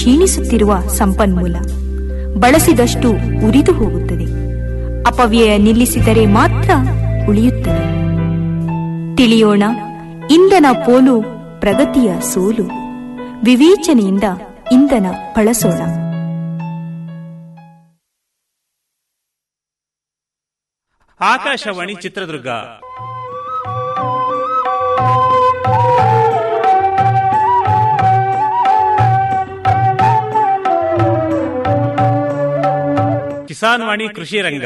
ಕ್ಷೀಣಿಸುತ್ತಿರುವ ಸಂಪನ್ಮೂಲ ಬಳಸಿದಷ್ಟು ಉರಿದು ಹೋಗುತ್ತದೆ ಅಪವ್ಯಯ ನಿಲ್ಲಿಸಿದರೆ ಮಾತ್ರ ಉಳಿಯುತ್ತದೆ ತಿಳಿಯೋಣ ಇಂಧನ ಪೋಲು ಪ್ರಗತಿಯ ಸೋಲು ವಿವೇಚನೆಯಿಂದ ಇಂಧನ ಬಳಸೋಣ ಆಕಾಶವಾಣಿ ಚಿತ್ರದುರ್ಗ ಕಿಸಾನ್ ವಾಣಿ ಕೃಷಿ ರಂಗ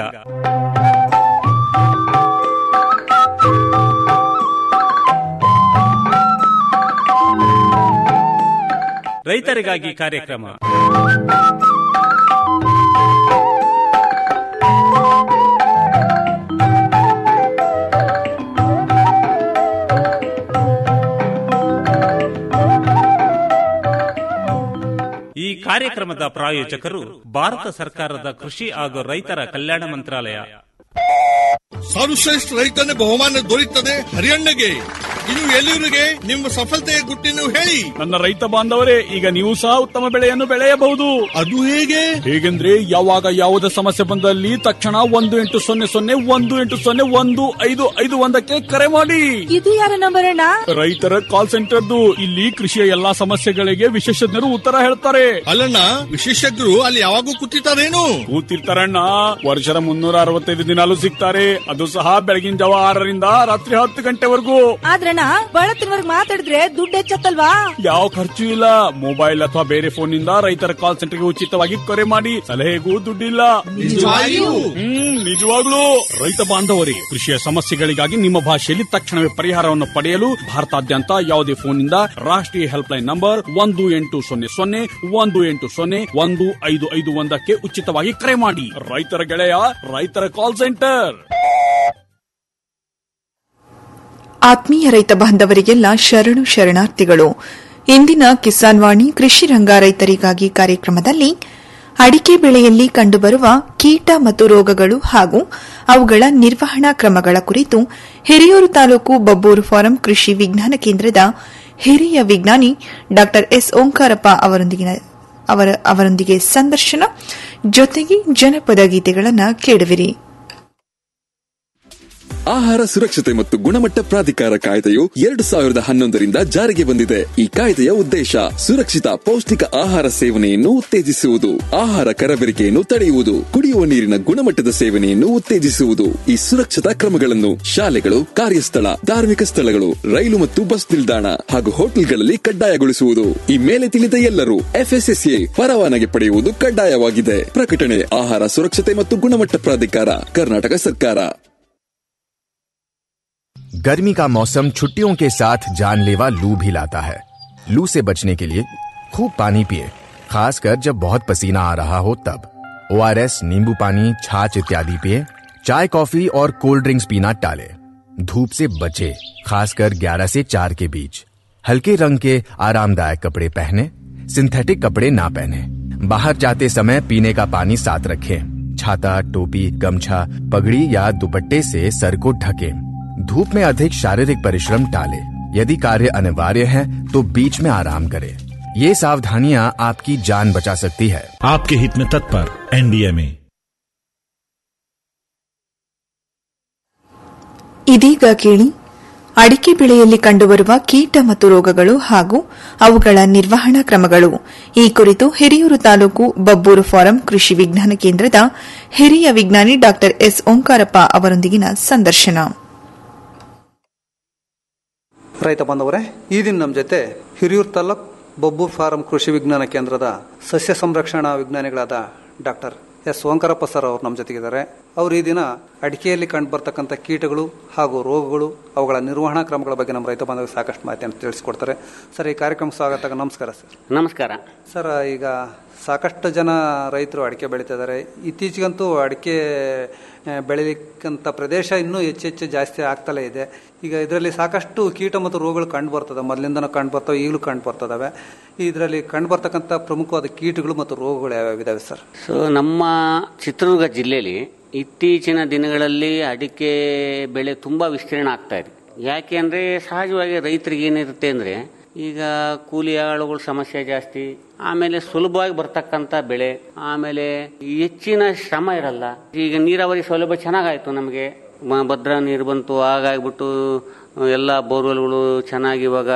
ರೈತರಿಗಾಗಿ ಕಾರ್ಯಕ್ರಮ ಈ ಕಾರ್ಯಕ್ರಮದ ಪ್ರಾಯೋಜಕರು ಭಾರತ ಸರ್ಕಾರದ ಕೃಷಿ ಹಾಗೂ ರೈತರ ಕಲ್ಯಾಣ ಮಂತ್ರಾಲಯ ಸರ್ವಶ್ರೇಷ್ಠ ರೈತನ ಬಹುಮಾನ ದೊರೆಯುತ್ತದೆ ಹರಿಯಣ್ಣಗೆ ಇನ್ನು ಎಲ್ಲಿವರಿಗೆ ನಿಮ್ಮ ಸಫಲತೆಯ ಗುಟ್ಟಿನ ಹೇಳಿ ನನ್ನ ರೈತ ಬಾಂಧವರೇ ಈಗ ನೀವು ಸಹ ಉತ್ತಮ ಬೆಳೆಯನ್ನು ಬೆಳೆಯಬಹುದು ಅದು ಹೇಗೆ ಹೇಗೆಂದ್ರೆ ಯಾವಾಗ ಯಾವುದೇ ಸಮಸ್ಯೆ ಬಂದಲ್ಲಿ ತಕ್ಷಣ ಒಂದು ಎಂಟು ಸೊನ್ನೆ ಸೊನ್ನೆ ಒಂದು ಎಂಟು ಸೊನ್ನೆ ಒಂದು ಐದು ಐದು ಒಂದಕ್ಕೆ ಕರೆ ಮಾಡಿ ಇದು ಯಾರ ನಂಬರ್ ಅಣ್ಣ ರೈತರ ಕಾಲ್ ಸೆಂಟರ್ದು ಇಲ್ಲಿ ಕೃಷಿಯ ಎಲ್ಲಾ ಸಮಸ್ಯೆಗಳಿಗೆ ವಿಶೇಷಜ್ಞರು ಉತ್ತರ ಹೇಳ್ತಾರೆ ಅಲ್ಲಣ್ಣ ವಿಶೇಷಜ್ಞರು ಅಲ್ಲಿ ಯಾವಾಗೂ ಕೂತಿರ್ತಾರೇನು ಕೂತಿರ್ತಾರಣ್ಣ ವರ್ಷದ ಮುನ್ನೂರ ಅರವತ್ತೈದು ದಿನಾಲು ಸಿಗ್ತಾರೆ ಅದು ಸಹ ಬೆಳಗಿನ ಜಾವ ಆರರಿಂದ ರಾತ್ರಿ ಹತ್ತು ಗಂಟೆವರೆಗೂ ಆದ್ರಣ್ಣ ಬಳತ್ತಿನವರ್ಗ್ ಮಾತಾಡಿದ್ರೆ ದುಡ್ಡು ಹೆಚ್ಚತ್ತಲ್ವಾ ಯಾವ ಖರ್ಚು ಇಲ್ಲ ಮೊಬೈಲ್ ಅಥವಾ ಬೇರೆ ಫೋನ್ ನಿಂದ ರೈತರ ಕಾಲ್ ಸೆಂಟರ್ಗೆ ಉಚಿತವಾಗಿ ಕರೆ ಮಾಡಿ ಸಲಹೆಗೂ ದುಡ್ಡಿಲ್ಲ ನಿಜವಾಗಿಯೂ? ಹ್ಮ್ ನಿಜವಾಗ್ಲೂ ರೈತ ಬಾಂಧವರಿಗೆ ಕೃಷಿಯ ಸಮಸ್ಯೆಗಳಿಗಾಗಿ ನಿಮ್ಮ ಭಾಷೆಯಲ್ಲಿ ತಕ್ಷಣವೇ ಪರಿಹಾರವನ್ನು ಪಡೆಯಲು ಭಾರತಾದ್ಯಂತ ಯಾವುದೇ ಫೋನ್ನಿಂದ ರಾಷ್ಟ್ರೀಯ ಹೆಲ್ಪ್ ಲೈನ್ ನಂಬರ್ ಒಂದು ಎಂಟು ಸೊನ್ನೆ ಸೊನ್ನೆ ಒಂದು ಎಂಟು ಸೊನ್ನೆ ಒಂದು ಐದು ಐದು ಒಂದಕ್ಕೆ ಉಚಿತವಾಗಿ ಕರೆ ಮಾಡಿ ರೈತರ ಗೆಳೆಯ ರೈತರ ಕಾಲ್ ಸೆಂಟರ್ ಆತ್ಮೀಯ ರೈತ ಬಾಂಧವರಿಗೆಲ್ಲ ಶರಣು ಶರಣಾರ್ಥಿಗಳು ಇಂದಿನ ಕಿಸಾನ್ ವಾಣಿ ಕೃಷಿ ರಂಗ ರೈತರಿಗಾಗಿ ಕಾರ್ಯಕ್ರಮದಲ್ಲಿ ಅಡಿಕೆ ಬೆಳೆಯಲ್ಲಿ ಕಂಡುಬರುವ ಕೀಟ ಮತ್ತು ರೋಗಗಳು ಹಾಗೂ ಅವುಗಳ ನಿರ್ವಹಣಾ ಕ್ರಮಗಳ ಕುರಿತು ಹಿರಿಯೂರು ತಾಲೂಕು ಬಬ್ಬೂರು ಫಾರಂ ಕೃಷಿ ವಿಜ್ಞಾನ ಕೇಂದ್ರದ ಹಿರಿಯ ವಿಜ್ಞಾನಿ ಡಾ ಎಸ್ ಓಂಕಾರಪ್ಪ ಅವರೊಂದಿಗಿನ ಅವರ- ಅವರೊಂದಿಗೆ ಸಂದರ್ಶನ ಜೊತೆಗೆ ಜನಪದ ಗೀತೆಗಳನ್ನು ಕೇಳುವಿರಿ ಆಹಾರ ಸುರಕ್ಷತೆ ಮತ್ತು ಗುಣಮಟ್ಟ ಪ್ರಾಧಿಕಾರ ಕಾಯ್ದೆಯು ಎರಡು ಸಾವಿರದ ಹನ್ನೊಂದರಿಂದ ಜಾರಿಗೆ ಬಂದಿದೆ ಈ ಕಾಯ್ದೆಯ ಉದ್ದೇಶ ಸುರಕ್ಷಿತ ಪೌಷ್ಟಿಕ ಆಹಾರ ಸೇವನೆಯನ್ನು ಉತ್ತೇಜಿಸುವುದು ಆಹಾರ ಕರಬೇರಿಕೆಯನ್ನು ತಡೆಯುವುದು ಕುಡಿಯುವ ನೀರಿನ ಗುಣಮಟ್ಟದ ಸೇವನೆಯನ್ನು ಉತ್ತೇಜಿಸುವುದು ಈ ಸುರಕ್ಷತಾ ಕ್ರಮಗಳನ್ನು ಶಾಲೆಗಳು ಕಾರ್ಯಸ್ಥಳ ಧಾರ್ಮಿಕ ಸ್ಥಳಗಳು ರೈಲು ಮತ್ತು ಬಸ್ ನಿಲ್ದಾಣ ಹಾಗೂ ಹೋಟೆಲ್ಗಳಲ್ಲಿ ಕಡ್ಡಾಯಗೊಳಿಸುವುದು ಈ ಮೇಲೆ ತಿಳಿದ ಎಲ್ಲರೂ ಎಫ್ಎಸ್ಎಸ್ಎ ಪರವಾನಗಿ ಪಡೆಯುವುದು ಕಡ್ಡಾಯವಾಗಿದೆ ಪ್ರಕಟಣೆ ಆಹಾರ ಸುರಕ್ಷತೆ ಮತ್ತು ಗುಣಮಟ್ಟ ಪ್ರಾಧಿಕಾರ ಕರ್ನಾಟಕ ಸರ್ಕಾರ गर्मी का मौसम छुट्टियों के साथ जानलेवा लू भी लाता है लू से बचने के लिए खूब पानी पिए खासकर जब बहुत पसीना आ रहा हो तब ओ नींबू पानी छाछ इत्यादि पिए चाय कॉफी और कोल्ड ड्रिंक्स पीना टाले धूप से बचे खासकर 11 से 4 के बीच हल्के रंग के आरामदायक कपड़े पहने सिंथेटिक कपड़े ना पहने बाहर जाते समय पीने का पानी साथ रखें छाता टोपी गमछा पगड़ी या दुपट्टे से सर को ढके धूप में अधिक शारीरिक परिश्रम टाले यदि कार्य अनिवार्य है तो बीच में आराम करें ये सावधानियां आपकी जान बचा सकती है आपके हित में तत्पर एनडीएमए ಇದೀಗ ಕೇಳಿ ಅಡಿಕೆ ಬೆಳೆಯಲ್ಲಿ ಕಂಡುಬರುವ ಕೀಟ ಮತ್ತು ರೋಗಗಳು ಹಾಗೂ ಅವುಗಳ ನಿರ್ವಹಣಾ ಕ್ರಮಗಳು ಈ ಕುರಿತು ಹಿರಿಯೂರು ತಾಲೂಕು ಬಬ್ಬೂರು ಫಾರಂ ಕೃಷಿ ವಿಜ್ಞಾನ ಕೇಂದ್ರದ ಹಿರಿಯ ವಿಜ್ಞಾನಿ ಡಾ ಎಸ್ ಓಂಕಾರಪ್ಪ ಅವರೊಂದಿಗಿನ ಸಂದರ್ಶನ ರೈತ ಬಾಂಧವರೇ ಈ ದಿನ ನಮ್ಮ ಜೊತೆ ಹಿರಿಯೂರು ತಾಲೂಕ್ ಬಬ್ಬೂರ್ ಫಾರಂ ಕೃಷಿ ವಿಜ್ಞಾನ ಕೇಂದ್ರದ ಸಸ್ಯ ಸಂರಕ್ಷಣಾ ವಿಜ್ಞಾನಿಗಳಾದ ಡಾಕ್ಟರ್ ಎಸ್ ಓಂಕಾರಪ್ಪ ಸರ್ ಅವರು ನಮ್ಮ ಜೊತೆಗಿದ್ದಾರೆ ಅವರು ಈ ದಿನ ಅಡಿಕೆಯಲ್ಲಿ ಕಂಡು ಬರ್ತಕ್ಕಂಥ ಕೀಟಗಳು ಹಾಗೂ ರೋಗಗಳು ಅವುಗಳ ನಿರ್ವಹಣಾ ಕ್ರಮಗಳ ಬಗ್ಗೆ ನಮ್ಮ ರೈತ ಬಾಂಧವರಿಗೆ ಸಾಕಷ್ಟು ಮಾಹಿತಿಯನ್ನು ತಿಳಿಸ್ಕೊಡ್ತಾರೆ ಸರ್ ಈ ಕಾರ್ಯಕ್ರಮ ಸ್ವಾಗತ ನಮಸ್ಕಾರ ಸರ್ ನಮಸ್ಕಾರ ಸರ್ ಈಗ ಸಾಕಷ್ಟು ಜನ ರೈತರು ಅಡಿಕೆ ಬೆಳೀತಿದ್ದಾರೆ ಇತ್ತೀಚೆಗಂತೂ ಅಡಿಕೆ ಆ, ಬೆಳಿಲಿಕ್ಕಂಥ ಪ್ರದೇಶ ಇನ್ನೂ ಹೆಚ್ಚೆಚ್ಚು ಜಾಸ್ತಿ ಆಗ್ತಲೇ ಇದೆ ಈಗ ಇದರಲ್ಲಿ ಸಾಕಷ್ಟು ಕೀಟ ಮತ್ತು ರೋಗಗಳು ಕಂಡು ಬರ್ತದೆ ಮೊದಲಿಂದನೂ ಕಂಡು ಬರ್ತವೆ ಈಗಲೂ ಕಂಡು ಬರ್ತದವೆ ಇದರಲ್ಲಿ ಕಂಡು ಬರ್ತಕ್ಕಂಥ ಪ್ರಮುಖವಾದ ಕೀಟಗಳು ಮತ್ತು ರೋಗಗಳು ಯಾವ್ಯಾವ ಇದಾವೆ ಸರ್ ಸೊ ನಮ್ಮ ಚಿತ್ರದುರ್ಗ ಜಿಲ್ಲೆಯಲ್ಲಿ ಇತ್ತೀಚಿನ ದಿನಗಳಲ್ಲಿ ಅಡಿಕೆ ಬೆಳೆ ತುಂಬ ವಿಸ್ತೀರ್ಣ ಆಗ್ತಾ ಇದೆ ಯಾಕೆ ಅಂದರೆ ಸಹಜವಾಗಿ ರೈತರಿಗೆ ಏನಿರುತ್ತೆ ಅಂದರೆ ಈಗ ಕೂಲಿ ಆಳುಗಳ ಸಮಸ್ಯೆ ಜಾಸ್ತಿ ಆಮೇಲೆ ಸುಲಭವಾಗಿ ಬರ್ತಕ್ಕಂಥ ಬೆಳೆ ಆಮೇಲೆ ಹೆಚ್ಚಿನ ಶ್ರಮ ಇರಲ್ಲ ಈಗ ನೀರಾವರಿ ಸೌಲಭ್ಯ ಚೆನ್ನಾಗಾಯ್ತು ನಮಗೆ ಮ- ಭದ್ರಾ ನೀರು ಬಂತು ಹಾಗಾಗ್ಬಿಟ್ಟು ಎಲ್ಲ ಬೋರ್ವೆಲ್ಗಳು ಚೆನ್ನಾಗಿ ಇವಾಗ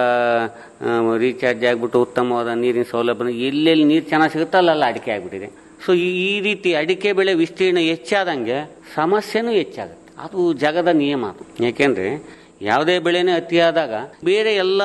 ರೀಚಾರ್ಜ್ ಆಗಿಬಿಟ್ಟು ಉತ್ತಮವಾದ ನೀರಿನ ಸೌಲಭ್ಯ ಎಲ್ಲೆಲ್ಲಿ ನೀರು ಚೆನ್ನಾಗಿ ಸಿಗುತ್ತೋ ಅಲ್ಲೆಲ್ಲ ಅಡಿಕೆ ಆಗಿಬಿಟ್ಟಿದೆ ಸೊ ಈ ಈ ರೀತಿ ಅಡಿಕೆ ಬೆಳೆ ವಿಸ್ತೀರ್ಣ ಹೆಚ್ಚಾದಂಗೆ ಸಮಸ್ಯೆನೂ ಹೆಚ್ಚಾಗುತ್ತೆ ಅದು ಜಗದ ನಿಯಮ ಅದು ಯಾಕೆಂದ್ರೆ ಯಾವುದೇ ಬೆಳೆನೇ ಅತಿಯಾದಾಗ ಬೇರೆ ಎಲ್ಲ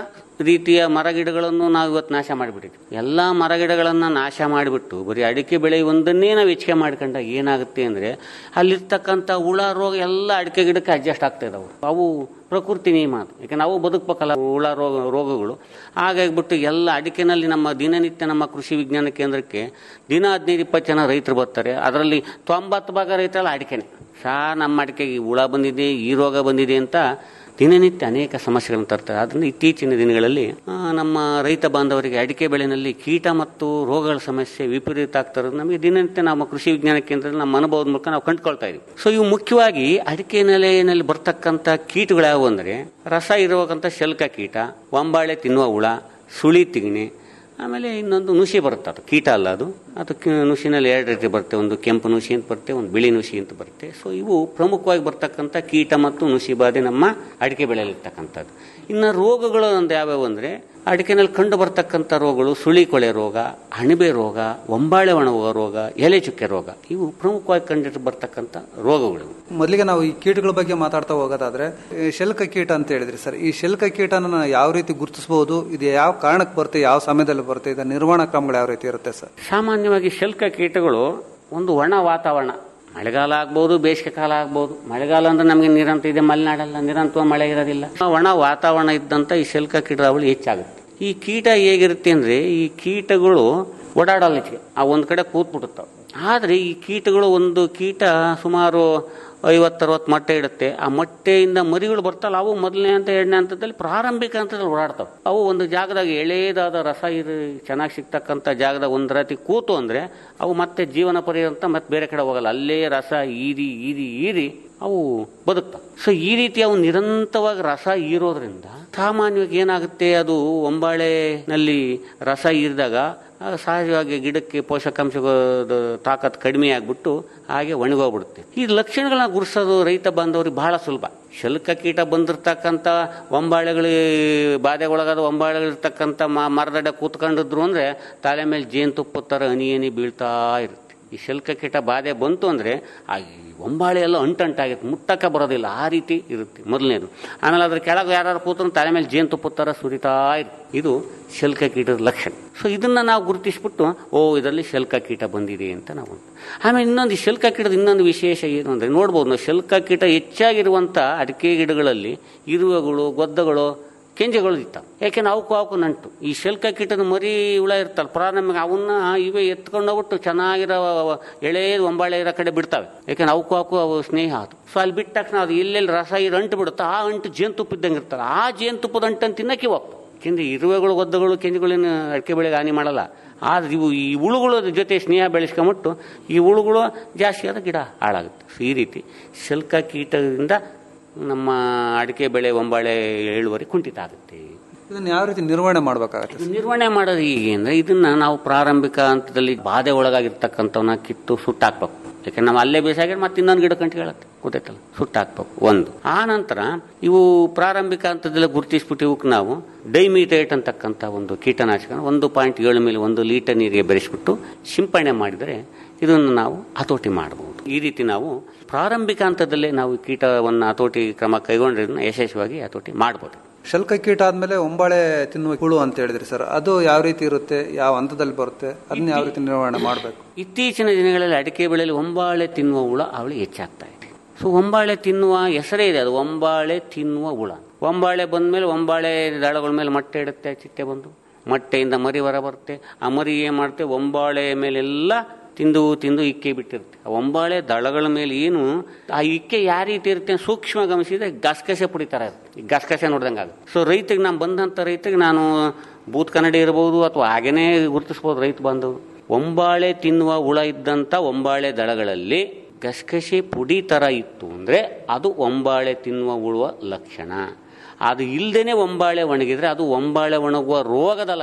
ರೀತಿಯ ಮರಗಿಡಗಳನ್ನು ನಾವು ಇವತ್ತು ನಾಶ ಮಾಡಿಬಿಟ್ಟಿದ್ವಿ ಎಲ್ಲ ಮರಗಿಡಗಳನ್ನು ನಾಶ ಮಾಡಿಬಿಟ್ಟು ಬರೀ ಅಡಿಕೆ ಬೆಳೆ ಒಂದನ್ನೇ ನಾವು ಹೆಚ್ಚಿಗೆ ಮಾಡ್ಕೊಂಡಾಗ ಏನಾಗುತ್ತೆ ಅಂದರೆ ಅಲ್ಲಿರ್ತಕ್ಕಂಥ ಹುಳ ರೋಗ ಎಲ್ಲ ಅಡಿಕೆ ಗಿಡಕ್ಕೆ ಅಡ್ಜಸ್ಟ್ ಆಗ್ತಾ ಇದಾವೆ ಅವು ಪ್ರಕೃತಿ ನಿಯಮ ಅದು ಯಾಕೆ ನಾವು ಬದುಕಬೇಕಲ್ಲ ಹುಳ ರೋಗ ರೋಗಗಳು ಹಾಗಾಗಿಬಿಟ್ಟು ಎಲ್ಲ ಅಡಿಕೆನಲ್ಲಿ ನಮ್ಮ ದಿನನಿತ್ಯ ನಮ್ಮ ಕೃಷಿ ವಿಜ್ಞಾನ ಕೇಂದ್ರಕ್ಕೆ ದಿನ ಹದಿನೈದು ಇಪ್ಪತ್ತು ಜನ ರೈತರು ಬರ್ತಾರೆ ಅದರಲ್ಲಿ ತೊಂಬತ್ತು ಭಾಗ ರೈತರೆಲ್ಲ ಅಡಿಕೆನೆ ಸಾ ನಮ್ಮ ಅಡಿಕೆಗೆ ಹುಳ ಬಂದಿದೆ ಈ ರೋಗ ಬಂದಿದೆ ಅಂತ ದಿನನಿತ್ಯ ಅನೇಕ ಸಮಸ್ಯೆಗಳನ್ನು ತರ್ತಾರೆ ಆದ್ದರಿಂದ ಇತ್ತೀಚಿನ ದಿನಗಳಲ್ಲಿ ಆ, ನಮ್ಮ ರೈತ ಬಾಂಧವರಿಗೆ ಅಡಿಕೆ ಬೆಳೆನಲ್ಲಿ ಕೀಟ ಮತ್ತು ರೋಗಗಳ ಸಮಸ್ಯೆ ವಿಪರೀತ ಆಗ್ತಾ ಇರೋದು ನಮಗೆ ದಿನನಿತ್ಯ ನಮ್ಮ ಕೃಷಿ ವಿಜ್ಞಾನ ಕೇಂದ್ರದಲ್ಲಿ ನಮ್ಮ ಅನುಭವದ ಮೂಲಕ ನಾವು ಕಂಡುಕೊಳ್ತಾ ಇದೀವಿ ಸೊ ಇವು ಮುಖ್ಯವಾಗಿ ಅಡಿಕೆ ನೆಲೆಯಲ್ಲಿ ಬರ್ತಕ್ಕಂಥ ಕೀಟಗಳು ಯಾವುವು ಅಂದರೆ ರಸ ಇರುವಂಥ ಶಲ್ಕ ಕೀಟ ಒಂಬಾಳೆ ತಿನ್ನುವ ಹುಳ ಸುಳಿ ತಿಗಣೆ ಆಮೇಲೆ ಇನ್ನೊಂದು ನುಸಿ ಬರುತ್ತೆ ಅದು ಕೀಟ ಅಲ್ಲ ಅದು ಅದು ಕಿ- ನುಸಿನಲ್ಲಿ ಎರಡು ರೀತಿ ಬರುತ್ತೆ ಒಂದು ಕೆಂಪು ನುಸಿ ಅಂತ ಬರುತ್ತೆ ಒಂದು ಬಿಳಿ ನುಸಿ ಅಂತ ಬರುತ್ತೆ ಸೊ ಇವು ಪ್ರಮುಖವಾಗಿ ಬರ್ತಕ್ಕಂಥ ಕೀಟ ಮತ್ತು ನುಸಿ ಬಾಧೆ ನಮ್ಮ ಅಡಿಕೆ ಬೆಳೆಯಲ್ಲಿರ್ತಕ್ಕಂಥದ್ದು ಇನ್ನು ರೋಗಗಳು ಒಂದು ಯಾವ್ಯಾವು ಅಂದರೆ ಅಡಿಕೆನಲ್ಲಿ ಕಂಡು ಬರ್ತಕ್ಕಂಥ ರೋಗಗಳು ಸುಳಿ ಕೊಳೆ ರೋಗ ಅಣಬೆ ರೋಗ ಒಂಬಾಳೆ ಒಣಗುವ ರೋಗ ಎಲೆ ಚುಕ್ಕೆ ರೋಗ ಇವು ಪ್ರಮುಖವಾಗಿ ಕಂಡು ಬರ್ತಕ್ಕಂಥ ರೋಗಗಳು ಮೊದಲಿಗೆ ನಾವು ಈ ಕೀಟಗಳ ಬಗ್ಗೆ ಮಾತಾಡ್ತಾ ಹೋಗೋದಾದ್ರೆ ಈ ಶಲ್ಕ ಕೀಟ ಅಂತ ಹೇಳಿದ್ರಿ ಸರ್ ಈ ಶಲ್ಕ ಕೀಟನ ಯಾವ ರೀತಿ ಗುರುತಿಸಬಹುದು ಇದು ಯಾವ ಕಾರಣಕ್ಕೆ ಬರುತ್ತೆ ಯಾವ ಸಮಯದಲ್ಲಿ ಬರುತ್ತೆ ಇದರ ನಿರ್ವಹಣಾ ಕ್ರಮಗಳು ಯಾವ ರೀತಿ ಇರುತ್ತೆ ಸರ್ ಸಾಮಾನ್ಯವಾಗಿ ಶಲ್ಕ ಕೀಟಗಳು ಒಂದು ಒಣ ವಾತಾವರಣ ಮಳೆಗಾಲ ಆಗ್ಬೋದು ಬೇಸಿಗೆ ಕಾಲ ಆಗ್ಬೋದು ಮಳೆಗಾಲ ಅಂದ್ರೆ ನಮಗೆ ನಿರಂತರ ಇದೆ ಮಲೆನಾಡಲ್ಲ ನಿರಂತರ ಮಳೆ ಇರೋದಿಲ್ಲ ಒಣ ವಾತಾವರಣ ಇದ್ದಂತ ಈ ಶಲ್ಕ ಕೀಟಗಳು ಹೆಚ್ಚಾಗುತ್ತೆ ಈ ಕೀಟ ಹೇಗಿರುತ್ತೆ ಅಂದ್ರೆ ಈ ಕೀಟಗಳು ಓಡಾಡಲ್ಲ ಈಚೆಗೆ ಆ ಒಂದ್ ಕಡೆ ಕೂತ್ಬಿಡುತ್ತವೆ ಆದ್ರೆ ಈ ಕೀಟಗಳು ಒಂದು ಕೀಟ ಸುಮಾರು ಐವತ್ತರವತ್ತು ಮೊಟ್ಟೆ ಇಡುತ್ತೆ ಆ ಮೊಟ್ಟೆಯಿಂದ ಮರಿಗಳು ಬರ್ತಲ್ಲ ಅವು ಮೊದಲನೇ ಹಂತ ಎರಡನೇ ಹಂತದಲ್ಲಿ ಪ್ರಾರಂಭಿಕ ಹಂತದಲ್ಲಿ ಓಡಾಡ್ತಾವೆ ಅವು ಒಂದು ಜಾಗದಾಗ ಎಳೆದಾದ ರಸ ಇರು ಚೆನ್ನಾಗಿ ಸಿಗ್ತಕ್ಕಂಥ ಜಾಗದಾಗ ಒಂದು ರಾತಿ ಕೂತು ಅಂದ್ರೆ ಅವು ಮತ್ತೆ ಜೀವನ ಪರ್ಯಂತ ಮತ್ತೆ ಬೇರೆ ಕಡೆ ಹೋಗಲ್ಲ ಅಲ್ಲೇ ರಸ ಈರಿ ಈರಿ ಈರಿ ಅವು ಬದುಕ್ತಾವೆ ಸೊ ಈ ರೀತಿ ಅವು ನಿರಂತರವಾಗಿ ರಸ ಈರೋದ್ರಿಂದ ಸಾಮಾನ್ಯವಾಗಿ ಏನಾಗುತ್ತೆ ಅದು ಒಂಬಾಳೆನಲ್ಲಿ ರಸ ಈರಿದಾಗ ಆ ಸಹಜವಾಗಿ ಗಿಡಕ್ಕೆ ಪೋಷಕಾಂಶದ ತಾಕತ್ ಕಡಿಮೆ ಆಗ್ಬಿಟ್ಟು ಹಾಗೆ ಒಣಗೋಗ್ಬಿಡುತ್ತೆ ಈ ಲಕ್ಷಣಗಳನ್ನ ಗುರುಸೋದು ರೈತ ಬಾಂಧವರಿಗೆ ಬಹಳ ಸುಲಭ ಶಲ್ಕ ಕೀಟ ಬಂದಿರ್ತಕ್ಕಂಥ ಒಂಬಾಳೆಗಳು ಬಾಧೆಗೊಳಗಾದ ಒಂಬಾಳೆಗಳಿರ್ತಕ್ಕಂಥ ಮ- ಮರದಡ್ಡ ಕೂತ್ಕೊಂಡಿದ್ರು ಅಂದ್ರೆ ತಲೆ ಮೇಲೆ ಜೇನುತುಪ್ಪದ ಥರ ಹನಿ ಹನಿ ಬೀಳ್ತಾ ಇರುತ್ತೆ ಈ ಶಲ್ಕ ಕೀಟ ಬಾಧೆ ಬಂತು ಅಂದ್ರೆ ಆ ಈ ಒಂಬಾಳೆ ಎಲ್ಲ ಅಂಟಂಟಾಗಿರುತ್ತೆ ಮುಟ್ಟಕ್ಕೆ ಬರೋದಿಲ್ಲ ಆ ರೀತಿ ಇರುತ್ತೆ ಮೊದಲನೇದು ಆಮೇಲೆ ಅದ್ರ ಕೆಳಗೆ ಯಾರು ಕೂತ್ರು ತಲೆ ಮೇಲೆ ಜೇನುತುಪ್ಪದ ಥರ ಸುರಿತಾ ಇರುತ್ತೆ ಇದು ಶಲ್ಕ ಕೀಟದ ಲಕ್ಷಣ ಸೊ ಇದನ್ನ ನಾವು ಗುರುತಿಸ್ಬಿಟ್ಟು ಓ ಇದರಲ್ಲಿ ಶಲ್ಕ ಕೀಟ ಬಂದಿದೆ ಅಂತ ನಾವು ಆಮೇಲೆ ಇನ್ನೊಂದು ಈ ಶಲ್ಕ ಕೀಟದ ಇನ್ನೊಂದು ವಿಶೇಷ ಏನು ಅಂದರೆ ನೋಡ್ಬೋದು ನಾವು ಶಲ್ಕ ಕೀಟ ಹೆಚ್ಚಾಗಿರುವಂಥ ಅಡಿಕೆ ಗಿಡಗಳಲ್ಲಿ ಇರುವೆಗಳು ಗೊದ್ದಗಳು ಕೆಂಜಗಳು ಇರ್ತಾವೆ ಯಾಕೆಂದ್ರೆ ಅವಕ್ಕೂ ಅವಕ್ಕೂ ನಂಟು ಈ ಶಲ್ಕ ಕೀಟದ ಮರಿ ಹುಳ ಇರ್ತಲ್ಲ ಪ್ರಾರಂಭಿಕ ಅವನ್ನ ಇವೇ ಎತ್ಕೊಂಡು ಹೋಗ್ಬಿಟ್ಟು ಚೆನ್ನಾಗಿರೋ ಎಳೆ ಒಂಬಾಳೆ ಇರೋ ಕಡೆ ಬಿಡ್ತಾವೆ ಯಾಕೆಂದ್ರೆ ಅವಕ್ಕೂ ಅವಕ್ಕೂ ಅವು ಸ್ನೇಹ ಅದು ಸೊ ಅಲ್ಲಿ ಬಿಟ್ಟ ತಕ್ಷಣ ಅದು ಎಲ್ಲೆಲ್ಲಿ ರಸ ಇರೋ ಅಂಟು ಬಿಡುತ್ತೆ ಆ ಅಂಟು ಜೇನುತುಪ್ಪ ಇದ್ದಂಗೆ ಇರ್ತಲ್ಲ ಆ ಜೇನುತುಪ್ಪದ ಅಂಟನ್ನು ತಿನ್ನಕ್ಕೆ ಹೋಗ್ತವೆ ಯಾಕೆಂದ್ರೆ ಇರುವೆಗಳು ಒದ್ದಗಳು ಕೆಂಜುಗಳೇನು ಅಡಿಕೆ ಬೆಳೆಗೆ ಹಾನಿ ಮಾಡಲ್ಲ ಆದ್ರೆ ಇವು ಈ ಹುಳುಗಳ ಜೊತೆ ಸ್ನೇಹ ಬೆಳೆಸ್ಕೊಂಬಿಟ್ಟು ಈ ಹುಳುಗಳು ಜಾಸ್ತಿ ಆದ ಗಿಡ ಹಾಳಾಗುತ್ತೆ ಸೊ ಈ ರೀತಿ ಶಲ್ಕ ಕೀಟದಿಂದ ನಮ್ಮ ಅಡಿಕೆ ಬೆಳೆ ಒಂಬಾಳೆ ಇಳುವರಿ ಕುಂಠಿತ ಆಗುತ್ತೆ ಇದನ್ನ ಯಾವ ರೀತಿ ನಿರ್ವಹಣೆ ಮಾಡಬೇಕಾಗತ್ತೆ ಇದು ನಿರ್ವಹಣೆ ಮಾಡೋದು ಹೀಗೆ ಅಂದ್ರೆ ಇದನ್ನ ನಾವು ಪ್ರಾರಂಭಿಕ ಹಂತದಲ್ಲಿ ಬಾಧೆ ಒಳಗಾಗಿರ್ತಕ್ಕಂಥವನ್ನ ಕಿತ್ತು ಸುಟ್ಟಾಕ್ಬೇಕು ಯಾಕಂದ್ರೆ ನಾವು ಅಲ್ಲೇ ಬೇಸಾಗಿ ಮತ್ತೆ ಇನ್ನೊಂದು ಗಿಡ ಕಂಡು ಹೇಳುತ್ತೆ ಗೊತ್ತೈತಲ್ಲ ಸುಟ್ಟಾಕ್ಬೇಕು ಒಂದು ಆ ನಂತರ ಇವು ಪ್ರಾರಂಭಿಕ ಹಂತದಲ್ಲಿ ಗುರುತಿಸ್ಬಿಟ್ಟು ಇವಕ್ಕೆ ನಾವು ಡೈಮಿಟೇಟ್ ಅಂತಕ್ಕಂಥ ಒಂದು ಕೀಟನಾಶಕ ಒಂದು ಪಾಯಿಂಟ್ ಏಳು ಮೇಲೆ ಒಂದು ಲೀಟರ್ ನೀರಿಗೆ ಬೆರೆಸ್ಬಿಟ್ಟು ಸಿಂಪಡಣೆ ಮಾಡಿದರೆ ಇದನ್ನು ನಾವು ಹತೋಟಿ ಮಾಡಬಹುದು ಈ ರೀತಿ ನಾವು ಪ್ರಾರಂಭಿಕ ಹಂತದಲ್ಲೇ ನಾವು ಕೀಟವನ್ನು ಹತೋಟಿ ಕ್ರಮ ಕೈಗೊಂಡ್ರೆ ಇದನ್ನ ಯಶಸ್ವಿಯಾಗಿ ಹತೋಟಿ ಮಾಡ್ಬೋದು ಶಲ್ಕ ಕೀಟ ಆದ್ಮೇಲೆ ಒಂಬಾಳೆ ತಿನ್ನುವ ಹುಳು ಅಂತ ಹೇಳಿದ್ರಿ ಸರ್ ಅದು ಯಾವ ರೀತಿ ಇರುತ್ತೆ ಯಾವ ಹಂತದಲ್ಲಿ ಬರುತ್ತೆ ಅದನ್ನ ಯಾವ ರೀತಿ ನಿರ್ವಹಣೆ ಮಾಡಬೇಕು ಇತ್ತೀಚಿನ ದಿನಗಳಲ್ಲಿ ಅಡಿಕೆ ಬೆಳೆಯಲ್ಲಿ ಒಂಬಾಳೆ ತಿನ್ನುವ ಹುಳ ಅವಳಿ ಹೆಚ್ಚಾಗ್ತಾ ಇದೆ ಸೊ ಒಂಬಾಳೆ ತಿನ್ನುವ ಹೆಸರೇ ಇದೆ ಅದು ಒಂಬಾಳೆ ತಿನ್ನುವ ಹುಳ ಒಂಬಾಳೆ ಬಂದ್ಮೇಲೆ ಒಂಬಾಳೆ ದಳಗಳ ಮೇಲೆ ಮೊಟ್ಟೆ ಇಡುತ್ತೆ ಚಿಟ್ಟೆ ಬಂದು ಮೊಟ್ಟೆಯಿಂದ ಮರಿ ಹೊರ ಬರುತ್ತೆ ಆ ಮರಿ ಏನ್ ಮಾಡುತ್ತೆ ಒಂಬಾಳೆ ಮೇಲೆಲ್ಲ ತಿಂದು ತಿಂದು ಇಕ್ಕೆ ಬಿಟ್ಟಿರುತ್ತೆ ಆ ಒಂಬಾಳೆ ದಳಗಳ ಮೇಲೆ ಏನು ಆ ಇಕ್ಕೆ ಯಾವ ರೀತಿ ಇರುತ್ತೆ ಅಂತ ಸೂಕ್ಷ್ಮ ಗಮನಿಸಿದ್ರೆ ಗಸಗಸೆ ಪುಡಿ ಥರ ಇರುತ್ತೆ ಈ ಗಸಗಸೆ ನೋಡ್ದಂಗೆ ಆಗುತ್ತೆ ಸೊ ರೈತರಿಗೆ ನಾನು ಬಂದಂಥ ರೈತರಿಗೆ ನಾನು ಬೂತ್ ಕನ್ನಡಿ ಇರ್ಬೋದು ಅಥವಾ ಹಾಗೇನೇ ಗುರುತಿಸ್ಬೋದು ರೈತ ಬಂದು ಒಂಬಾಳೆ ತಿನ್ನುವ ಹುಳ ಇದ್ದಂಥ ಒಂಬಾಳೆ ದಳಗಳಲ್ಲಿ ಗಸಗಸೆ ಪುಡಿ ಥರ ಇತ್ತು ಅಂದರೆ ಅದು ಒಂಬಾಳೆ ತಿನ್ನುವ ಹುಳುವ ಲಕ್ಷಣ ಅದು ಇಲ್ದೇನೆ ಒಂಬಾಳೆ ಒಣಗಿದ್ರೆ ಅದು ಒಂಬಾಳೆ ಒಣಗುವ ರೋಗದ ಲಕ್ಷಣ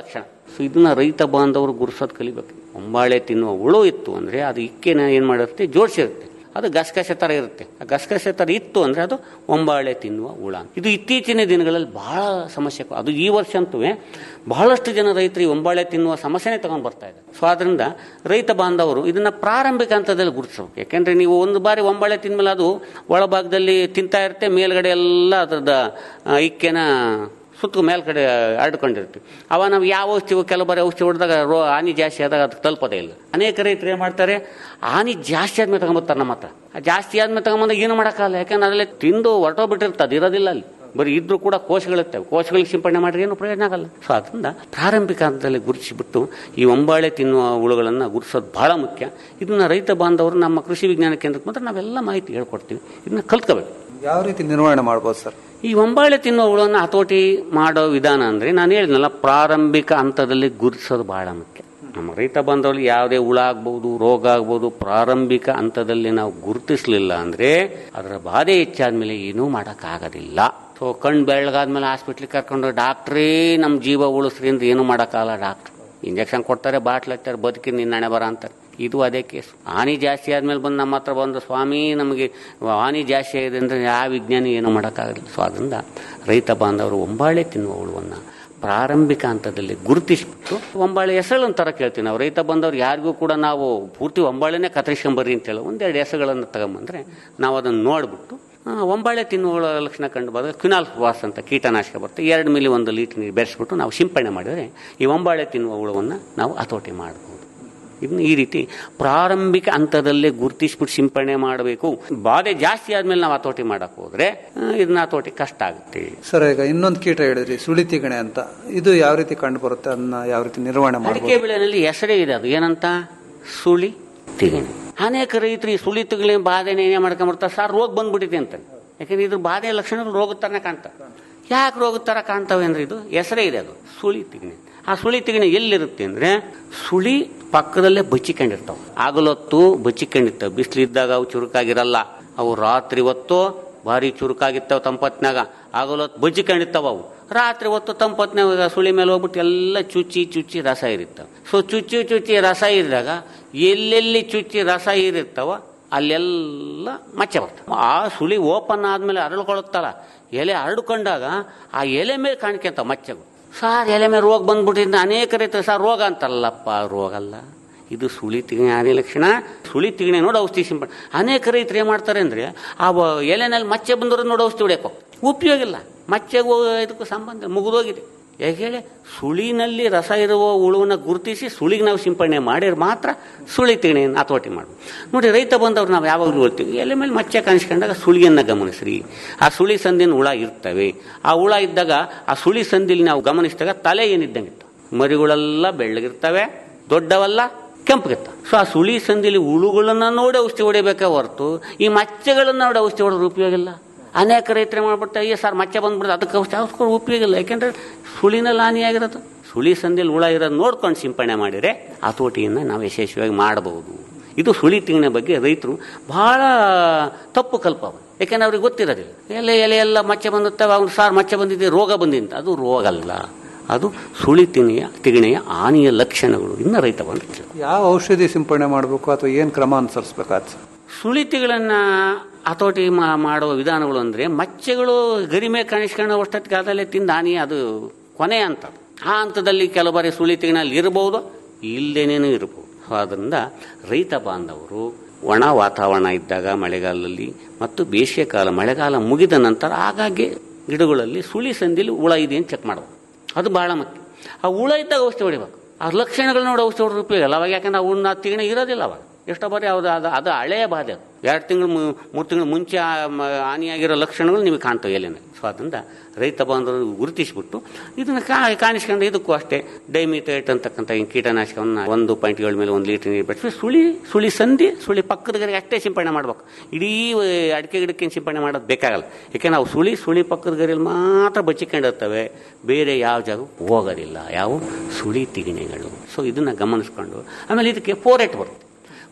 ಸೊ ಇದನ್ನ ರೈತ ಬಾಂಧವರು ಗುರುಸೋದು ಕಲಿಬೇಕು ಒಂಬಾಳೆ ತಿನ್ನುವ ಹುಳು ಇತ್ತು ಅಂದರೆ ಅದು ಇಕ್ಕೆನ ಏನು ಮಾಡಿರುತ್ತೆ ಜೋಡಿಸಿರುತ್ತೆ ಅದು ಗಸಗಸೆ ಥರ ಇರುತ್ತೆ ಆ ಗಸಗಸೆ ಥರ ಇತ್ತು ಅಂದರೆ ಅದು ಒಂಬಾಳೆ ತಿನ್ನುವ ಹುಳ ಇದು ಇತ್ತೀಚಿನ ದಿನಗಳಲ್ಲಿ ಬಹಳ ಸಮಸ್ಯೆ ಅದು ಈ ವರ್ಷ ಅಂತೂ ಬಹಳಷ್ಟು ಜನ ರೈತರು ಈ ಒಂಬಾಳೆ ತಿನ್ನುವ ಸಮಸ್ಯೆನೇ ತಗೊಂಡು ಬರ್ತಾ ಇದೆ ಸೊ ಅದರಿಂದ ರೈತ ಬಾಂಧವರು ಇದನ್ನ ಪ್ರಾರಂಭಿಕ ಹಂತದಲ್ಲಿ ಗುರುತಿಸಬೇಕು ಯಾಕೆಂದ್ರೆ ನೀವು ಒಂದು ಬಾರಿ ಒಂಬಾಳೆ ತಿಂದ್ಮೇಲೆ ಅದು ಒಳಭಾಗದಲ್ಲಿ ತಿಂತಾ ಇರುತ್ತೆ ಮೇಲ್ಗಡೆ ಎಲ್ಲ ಅದರದ ಆ, ಇಕ್ಕೆನ ಸುತ್ತ ಮೇಲ್ಗಡೆ ಹರಡ್ಕೊಂಡಿರ್ತೀವಿ ಅವ ನಾವು ಯಾವ ಔಷಧಿ ಕೆಲವು ಬಾರಿ ಔಷಧಿ ಹೊಡೆದಾಗ ರೋ ಹಾನಿ ಜಾಸ್ತಿ ಆದಾಗ ಅದು ತಲುಪೋದೇ ಇಲ್ಲ ಅನೇಕ ರೈತರು ಏನು ಮಾಡ್ತಾರೆ ಹಾನಿ ಜಾಸ್ತಿ ಆದ್ಮೇಲೆ ತಗೊಂಬರ್ತಾರೆ ನಮ್ಮ ಹತ್ರ ಆ ಜಾಸ್ತಿ ಆದ್ಮೇಲೆ ತಗೊಂಬಂದಾಗ ಏನು ಮಾಡೋಕ್ಕಾಗಲ್ಲ ಯಾಕಂದ್ರೆ ಅದರಲ್ಲಿ ತಿಂದು ಹೊರಟೋಗ್ಬಿಟ್ಟಿರ್ತದೆ ಅದು ಇರೋದಿಲ್ಲ ಅಲ್ಲಿ ಬರೀ ಇದ್ರೂ ಕೂಡ ಕೋಶಗಳಿರ್ತವೆ ಕೋಶಗಳಿಗೆ ಸಿಂಪಡಣೆ ಮಾಡಿದ್ರೆ ಏನು ಪ್ರಯೋಜನ ಆಗಲ್ಲ ಸೊ ಅದರಿಂದ ಪ್ರಾರಂಭಿಕ ಹಂತದಲ್ಲಿ ಗುರುತಿಸಿಬಿಟ್ಟು ಈ ಒಂಬಾಳೆ ತಿನ್ನುವ ಹುಳುಗಳನ್ನು ಗುರುತಿಸೋದು ಬಹಳ ಮುಖ್ಯ ಇದನ್ನ ರೈತ ಬಾಂಧವರು ನಮ್ಮ ಕೃಷಿ ವಿಜ್ಞಾನ ಕೇಂದ್ರಕ್ಕೆ ಮಾತ್ರ ನಾವೆಲ್ಲ ಮಾಹಿತಿ ಹೇಳ್ಕೊಡ್ತೀವಿ ಇದನ್ನ ಕಲ್ತ್ಕೋಬೇಕು ಯಾವ ರೀತಿ ನಿರ್ವಹಣೆ ಮಾಡ್ಬೋದು ಸರ್ ಈ ಒಂಬಾಳೆ ತಿನ್ನುವ ಹುಳವನ್ನು ಹತೋಟಿ ಮಾಡೋ ವಿಧಾನ ಅಂದರೆ ನಾನು ಹೇಳಿದ್ನಲ್ಲ ಪ್ರಾರಂಭಿಕ ಹಂತದಲ್ಲಿ ಗುರುತಿಸೋದು ಬಹಳ ಮುಖ್ಯ ನಮ್ಮ ರೈತ ಬಾಂಧವರಲ್ಲಿ ಯಾವುದೇ ಹುಳ ಆಗ್ಬೋದು ರೋಗ ಆಗ್ಬೋದು ಪ್ರಾರಂಭಿಕ ಹಂತದಲ್ಲಿ ನಾವು ಗುರುತಿಸಲಿಲ್ಲ ಅಂದರೆ ಅದರ ಬಾಧೆ ಹೆಚ್ಚಾದ್ಮೇಲೆ ಏನೂ ಮಾಡೋಕ್ಕಾಗೋದಿಲ್ಲ ಸೊ ಕಣ್ಣು ಬೆಳಗಾದ್ಮೇಲೆ ಹಾಸ್ಪಿಟ್ಲಿಗೆ ಕರ್ಕೊಂಡು ಡಾಕ್ಟ್ರೇ ನಮ್ಮ ಜೀವ ಉಳಿಸ್ರಿ ಅಂದ್ರೆ ಏನೂ ಮಾಡೋಕ್ಕಾಗಲ್ಲ ಡಾಕ್ಟ್ರು ಇಂಜೆಕ್ಷನ್ ಕೊಡ್ತಾರೆ ಬಾಟ್ಲ್ ಹಚ್ತಾರೆ ಬದುಕಿ ನಿನ್ನ ಹಣೆ ಬರ ಅಂತಾರೆ ಇದು ಅದೇ ಕೇಸ್ ಹಾನಿ ಜಾಸ್ತಿ ಆದ್ಮೇಲೆ ಬಂದು ನಮ್ಮ ಹತ್ರ ಬಂದು ಸ್ವಾಮಿ ನಮಗೆ ಹಾನಿ ಜಾಸ್ತಿ ಆಗಿದೆ ಅಂದರೆ ಯಾವ ವಿಜ್ಞಾನಿ ಏನೂ ಮಾಡೋಕ್ಕಾಗಲ್ಲ ಸೊ ಅದರಿಂದ ರೈತ ಬಾಂಧವರು ಒಂಬಾಳೆ ತಿನ್ನುವ ಹುಳುವನ್ನು ಪ್ರಾರಂಭಿಕ ಹಂತದಲ್ಲಿ ಗುರುತಿಸ್ಬಿಟ್ಟು ಒಂಬಾಳೆ ಹೆಸರು ಒಂಥರ ಕೇಳ್ತೀವಿ ನಾವು ರೈತ ಬಂದವ್ರು ಯಾರಿಗೂ ಕೂಡ ನಾವು ಪೂರ್ತಿ ಒಂಬಾಳೆನೇ ಕತ್ತರಿಸ್ಕೊಂಬರ್ರಿ ಅಂತೇಳಿ ಒಂದೆರಡು ಹೆಸರುಗಳನ್ನು ತಗೊಂಬಂದ್ರೆ ನಾವು ಅದನ್ನು ನೋಡ್ಬಿಟ್ಟು ಆ, ಒಂಬಾಳೆ ತಿನ್ನುವ ಲಕ್ಷಣ ಕಂಡು ಬಂದಾಗ ಕ್ವಿನಾಲ್ ವಾಸ್ ಅಂತ ಕೀಟನಾಶಕ ಬರುತ್ತೆ ಎರಡು ಮಿಲಿ ಒಂದು ಲೀಟರ್ ನೀರು ಬೆರೆಸ್ಬಿಟ್ಟು ನಾವು ಸಿಂಪಡಣೆ ಮಾಡಿದರೆ ಈ ಒಂಬಾಳೆ ತಿನ್ನುವ ಹುಳವನ್ನು ನಾವು ಹತೋಟಿ ಮಾಡಬಹುದು ಇದನ್ನ ಈ ರೀತಿ ಪ್ರಾರಂಭಿಕ ಹಂತದಲ್ಲೇ ಗುರುತಿಸ್ಬಿಟ್ಟು ಸಿಂಪಡಣೆ ಮಾಡಬೇಕು ಬಾಧೆ ಜಾಸ್ತಿ ಆದ್ಮೇಲೆ ನಾವು ಹತೋಟಿ ಮಾಡಕ್ ಹೋದ್ರೆ ಆ, ಇದನ್ನ ಹತೋಟಿ ಕಷ್ಟ ಆಗುತ್ತೆ ಸರ್ ಈಗ ಇನ್ನೊಂದು ಕೀಟ ಹೇಳಿದ್ರಿ ಸುಳಿ ತಿಗಣೆ ಅಂತ ಇದು ಯಾವ ರೀತಿ ಕಂಡು ಬರುತ್ತೆ ಅದನ್ನ ಯಾವ ರೀತಿ ನಿರ್ವಹಣೆ ಅಡಿಕೆ ಮಾಡಬಹುದು ಬೆಳೆಯಲ್ಲಿ ಹೆಸರೇ ಇದೆ ಅದು ಏನಂತ ಸುಳಿ ತಿಗಣೆ ಅನೇಕ ರೈತರು ಈ ಸುಳಿ ತಿಗಣೆ ಬಾಧೆನ ಏನೇ ಮಾಡ್ಕೊಂಡ್ಬಿಡ್ತಾರೆ ಸರ್ ರೋಗ ಬಂದ್ಬಿಟ್ಟಿದೆ ಅಂತ ಯಾಕಂದ್ರೆ ಇದ್ರ ಬಾಧೆ ಲಕ್ಷಣಗಳು ರೋಗದ ಥರನೇ ಕಾಣ್ತವೆ ಯಾಕೆ ರೋಗದ ಥರ ಕಾಣ್ತವೆ ಅಂದ್ರೆ ಇದು ಹೆಸರೇ ಇದೆ ಅದು ಸುಳಿ ತಿಗಣೆ ಆ ಸುಳಿ ತಿಗಣೆ ಎಲ್ಲಿರುತ್ತೆ ಅಂದ್ರೆ ಸುಳಿ ಪಕ್ಕದಲ್ಲೇ ಬಚ್ಚಿಕೊಂಡಿರ್ತಾವೆ ಆಗಲೊತ್ತು ಬಚ್ಚಿಕೊಂಡಿರ್ತಾವೆ ಬಿಸಿಲಿದ್ದಾಗ ಅವು ಚುರುಕಾಗಿರಲ್ಲ ಅವು ರಾತ್ರಿ ಹೊತ್ತು ಭಾರಿ ಚುರುಕಾಗಿರ್ತಾವ ತಂಪತ್ನಾಗ ಆಗಲೊತ್ತು ಬಚ್ಚಿಕೊಂಡಿರ್ತಾವ ಅವು ರಾತ್ರಿ ಹೊತ್ತು ತಂಪತ್ನಾಗ ಸುಳಿ ಮೇಲೆ ಹೋಗ್ಬಿಟ್ಟು ಎಲ್ಲ ಚುಚ್ಚಿ ಚುಚ್ಚಿ ರಸ ಇರುತ್ತವೆ ಸೊ ಚುಚ್ಚಿ ಚುಚ್ಚಿ ರಸ ಇರಿದಾಗ ಎಲ್ಲೆಲ್ಲಿ ಚುಚ್ಚಿ ರಸ ಇರಿರ್ತಾವ ಅಲ್ಲೆಲ್ಲ ಮಚ್ಚೆ ಬರ್ತವೆ ಆ ಸುಳಿ ಓಪನ್ ಆದ್ಮೇಲೆ ಅರಳ್ಕೊಳುತ್ತಲ್ಲ ಎಲೆ ಹರಡ್ಕೊಂಡಾಗ ಆ ಎಲೆ ಮೇಲೆ ಕಾಣ್ಕೊಂತ ಮಚ್ಚೆಗಳು ಸಾರ್ ಎಲೆ ಮೇಲೆ ರೋಗ ಬಂದ್ಬಿಟ್ಟಿದ್ದ ಅನೇಕ ರೈತರು ಸರ್ ರೋಗ ಅಂತಲ್ಲಪ್ಪ ರೋಗ ಅಲ್ಲ ಇದು ಸುಳಿ ತಿಗಣೆ ಆನೆ ಲಕ್ಷಣ ಸುಳಿ ತಿಗಣೆ ನೋಡಿ ಔಷಧಿ ಸಿಂಪಡಣೆ ಅನೇಕ ರೈತರು ಏನು ಮಾಡ್ತಾರೆ ಅಂದರೆ ಆ ವ- ಎಲೆನಲ್ಲಿ ಮಚ್ಚೆ ಬಂದ್ರೆ ನೋಡಿ ಔಷಧಿ ಹೊಡ್ಯಕ್ಕೆ ಉಪಯೋಗ ಇಲ್ಲ ಮಚ್ಚೆಗೂ ಇದಕ್ಕೂ ಸಂಬಂಧ ಮುಗಿದೋಗಿದೆ ಹೇಗೆ ಹೇಳಿ ಸುಳಿನಲ್ಲಿ ರಸ ಇರುವ ಹುಳುವನ್ನ ಗುರುತಿಸಿ ಸುಳಿಗೆ ನಾವು ಸಿಂಪಡಣೆ ಮಾಡಿದ್ರೆ ಮಾತ್ರ ಸುಳಿ ತಿಗಣೆಯನ್ನು ಹತೋಟಿ ಮಾಡು ನೋಡಿ ರೈತ ಬಂದವ್ರು ನಾವು ಯಾವಾಗಲೂ ಹೇಳ್ತೀವಿ ಎಲೆ ಮೇಲೆ ಮಚ್ಚೆ ಕಾಣಿಸ್ಕೊಂಡಾಗ ಸುಳಿಯನ್ನು ಗಮನಿಸ್ರಿ ಆ ಸುಳಿ ಸಂದಿನ ಹುಳ ಇರ್ತವೆ ಆ ಹುಳ ಇದ್ದಾಗ ಆ ಸುಳಿ ಸಂದಿಲಿ ನಾವು ಗಮನಿಸಿದಾಗ ತಲೆ ಏನಿದ್ದಂಗೆ ಇತ್ತು ಮರಿಗಳೆಲ್ಲ ಬೆಳ್ಳಗಿರ್ತವೆ ದೊಡ್ಡವಲ್ಲ ಕೆಂಪಗಿರ್ತವೆ ಸೊ ಆ ಸುಳಿ ಸಂದಿಲಿ ಹುಳುಗಳನ್ನ ನೋಡಿ ಔಷಧಿ ಹೊಡಿಬೇಕೇ ಹೊರತು ಈ ಮಚ್ಚೆಗಳನ್ನ ನೋಡಿ ಔಷಧಿ ಹೊಡೆದ್ರೆ ಉಪಯೋಗ ಇಲ್ಲ ಅನೇಕ ರೈತರು ಮಾಡ್ಬಿಡ್ತಾರೆ ಅಯ್ಯೋ ಸರ್ ಮಚ್ಚೆ ಬಂದ್ಬಿಡುತ್ತೆ ಅದಕ್ಕೆ ಔಷಧಿ ಔಷಧಿ ಉಪಯೋಗ ಇಲ್ಲ ಯಾಕೆಂದ್ರೆ ಸುಳಿನಲ್ಲಿ ಹಾನಿಯಾಗಿರೋದು ಸುಳಿ ಸಂದಿಲಿ ಹುಳ ಇರೋದು ನೋಡ್ಕೊಂಡು ಸಿಂಪಡಣೆ ಮಾಡಿದರೆ ಹತೋಟಿಯನ್ನು ನಾವು ಯಶಸ್ವಿಯಾಗಿ ಮಾಡಬಹುದು ಇದು ಸುಳಿ ತಿಂಗಣ ಬಗ್ಗೆ ರೈತರು ಬಹಳ ತಪ್ಪು ಕಲ್ಪವ ಯಾಕೆಂದ್ರೆ ಅವ್ರಿಗೆ ಗೊತ್ತಿರೋದಿಲ್ಲ ಎಲೆ ಎಲೆ ಎಲ್ಲ ಮಚ್ಚೆ ಬಂದಿರ್ತವೆ ಅವ್ನು ಸಾರ್ ಮಚ್ಚೆ ಬಂದಿದೆ ರೋಗ ಬಂದಿದೆ ಅದು ರೋಗ ಅಲ್ಲ ಅದು ಸುಳಿ ತಿಣಿಯ ತಿಗಣೆಯ ಹಾನಿಯ ಲಕ್ಷಣಗಳು ಇನ್ನು ರೈತ ಬಂದಿಲ್ಲ ಯಾವ ಔಷಧಿ ಸಿಂಪಡಣೆ ಮಾಡಬೇಕು ಅಥವಾ ಏನು ಕ್ರಮ ಅನುಸರಿಸಬೇಕಾದ ಸುಳಿತಿಗಳನ್ನ ಹತೋಟಿ ಮಾ- ಮಾಡುವ ವಿಧಾನಗಳು ಅಂದ್ರೆ ಮಚ್ಚೆಗಳು ಗರಿಮೆ ಕಾಣಿಸ್ಕೊಳ್ಳೋ ಅಷ್ಟೊತ್ತಿಗೆ ಅದಲ್ಲೇ ತಿಂದ ಹಾನಿ ಅದು ಕೊನೆ ಅಂತ ಆ ಹಂತದಲ್ಲಿ ಕೆಲವು ಬಾರಿ ಸುಳಿತಿಗಳಲ್ಲಿ ಇರಬಹುದು ಇಲ್ಲದೇನೇನೂ ಇರಬಹುದು ಆದ್ದರಿಂದ ರೈತ ಬಾಂಧವರು ಒಣ ವಾತಾವರಣ ಇದ್ದಾಗ ಮಳೆಗಾಲದಲ್ಲಿ ಮತ್ತು ಬೇಸಿಗೆ ಕಾಲ ಮಳೆಗಾಲ ಮುಗಿದ ನಂತರ ಆಗಾಗ್ಗೆ ಗಿಡಗಳಲ್ಲಿ ಸುಳಿ ಸಂದಿಲಿ ಹುಳ ಇದೆ ಅಂತ ಚೆಕ್ ಮಾಡಬೇಕು ಅದು ಬಹಳ ಮುಖ್ಯ ಆ ಹುಳ ಇದ್ದಾಗ ಔಷಧಿ ಹೊಡಿಬೇಕು ಆ ಲಕ್ಷಣಗಳು ನೋಡಿ ಔಷಧಿ ಹೊಡೆದ್ರೆ ಉಪಯೋಗ ಇಲ್ಲ ಅವಾಗ ಯಾಕಂದ್ರೆ ಅವನ್ನ ತಿಗಣೆ ಇರೋದಿಲ್ಲ ಅವಾಗ ಎಷ್ಟೋ ಬಾರಿ ಅದು ಅದು ಅದು ಹಳೆಯ ಬಾಧೆ ಅದು ಎರಡು ತಿಂಗಳು ಮೂರು ತಿಂಗಳು ಮುಂಚೆ ಆ ಮ- ಹಾನಿಯಾಗಿರೋ ಲಕ್ಷಣಗಳು ನಿಮಗೆ ಕಾಣ್ತವೆ ಎಲೆನ ಸೊ ಅದರಿಂದ ರೈತ ಬಾಂಧವರು ಗುರುತಿಸಿಬಿಟ್ಟು ಇದನ್ನು ಕಾ ಕಾಣಿಸ್ಕೊಂಡು ಇದಕ್ಕೂ ಅಷ್ಟೇ ಡೈಮಿಥೇಟ್ ಅಂತಕ್ಕಂಥ ಈ ಕೀಟನಾಶಕವನ್ನು ಒಂದು ಪಾಯಿಂಟ್ ಏಳು ಮೇಲೆ ಒಂದು ಲೀಟರ್ ನೀರು ಬೆಳೆಸಿ ಸುಳಿ ಸುಳಿ ಸಂಧಿ ಸುಳಿ ಪಕ್ಕದ ಗರಿಗೆ ಅಷ್ಟೇ ಸಿಂಪಡಣೆ ಮಾಡ್ಬೇಕು ಇಡೀ ಆ, ಅಡಿಕೆ ಗಿಡಕ್ಕೆ ಸಿಂಪಡಣೆ ಮಾಡೋದು ಬೇಕಾಗಲ್ಲ ಯಾಕೆ ನಾವು ಸುಳಿ ಸುಳಿ ಪಕ್ಕದ ಗರಿಯಲ್ಲಿ ಮಾತ್ರ ಬಚ್ಚಿಕೊಂಡಿರ್ತವೆ ಬೇರೆ ಯಾವ ಜಾಗಕ್ಕೂ ಹೋಗೋದಿಲ್ಲ ಯಾವ ಸುಳಿ ತಿಗಣೆಗಳು ಸೊ ಇದನ್ನು ಗಮನಿಸ್ಕೊಂಡು ಆಮೇಲೆ ಇದಕ್ಕೆ ಫೋರೆಟ್ ಬರುತ್ತೆ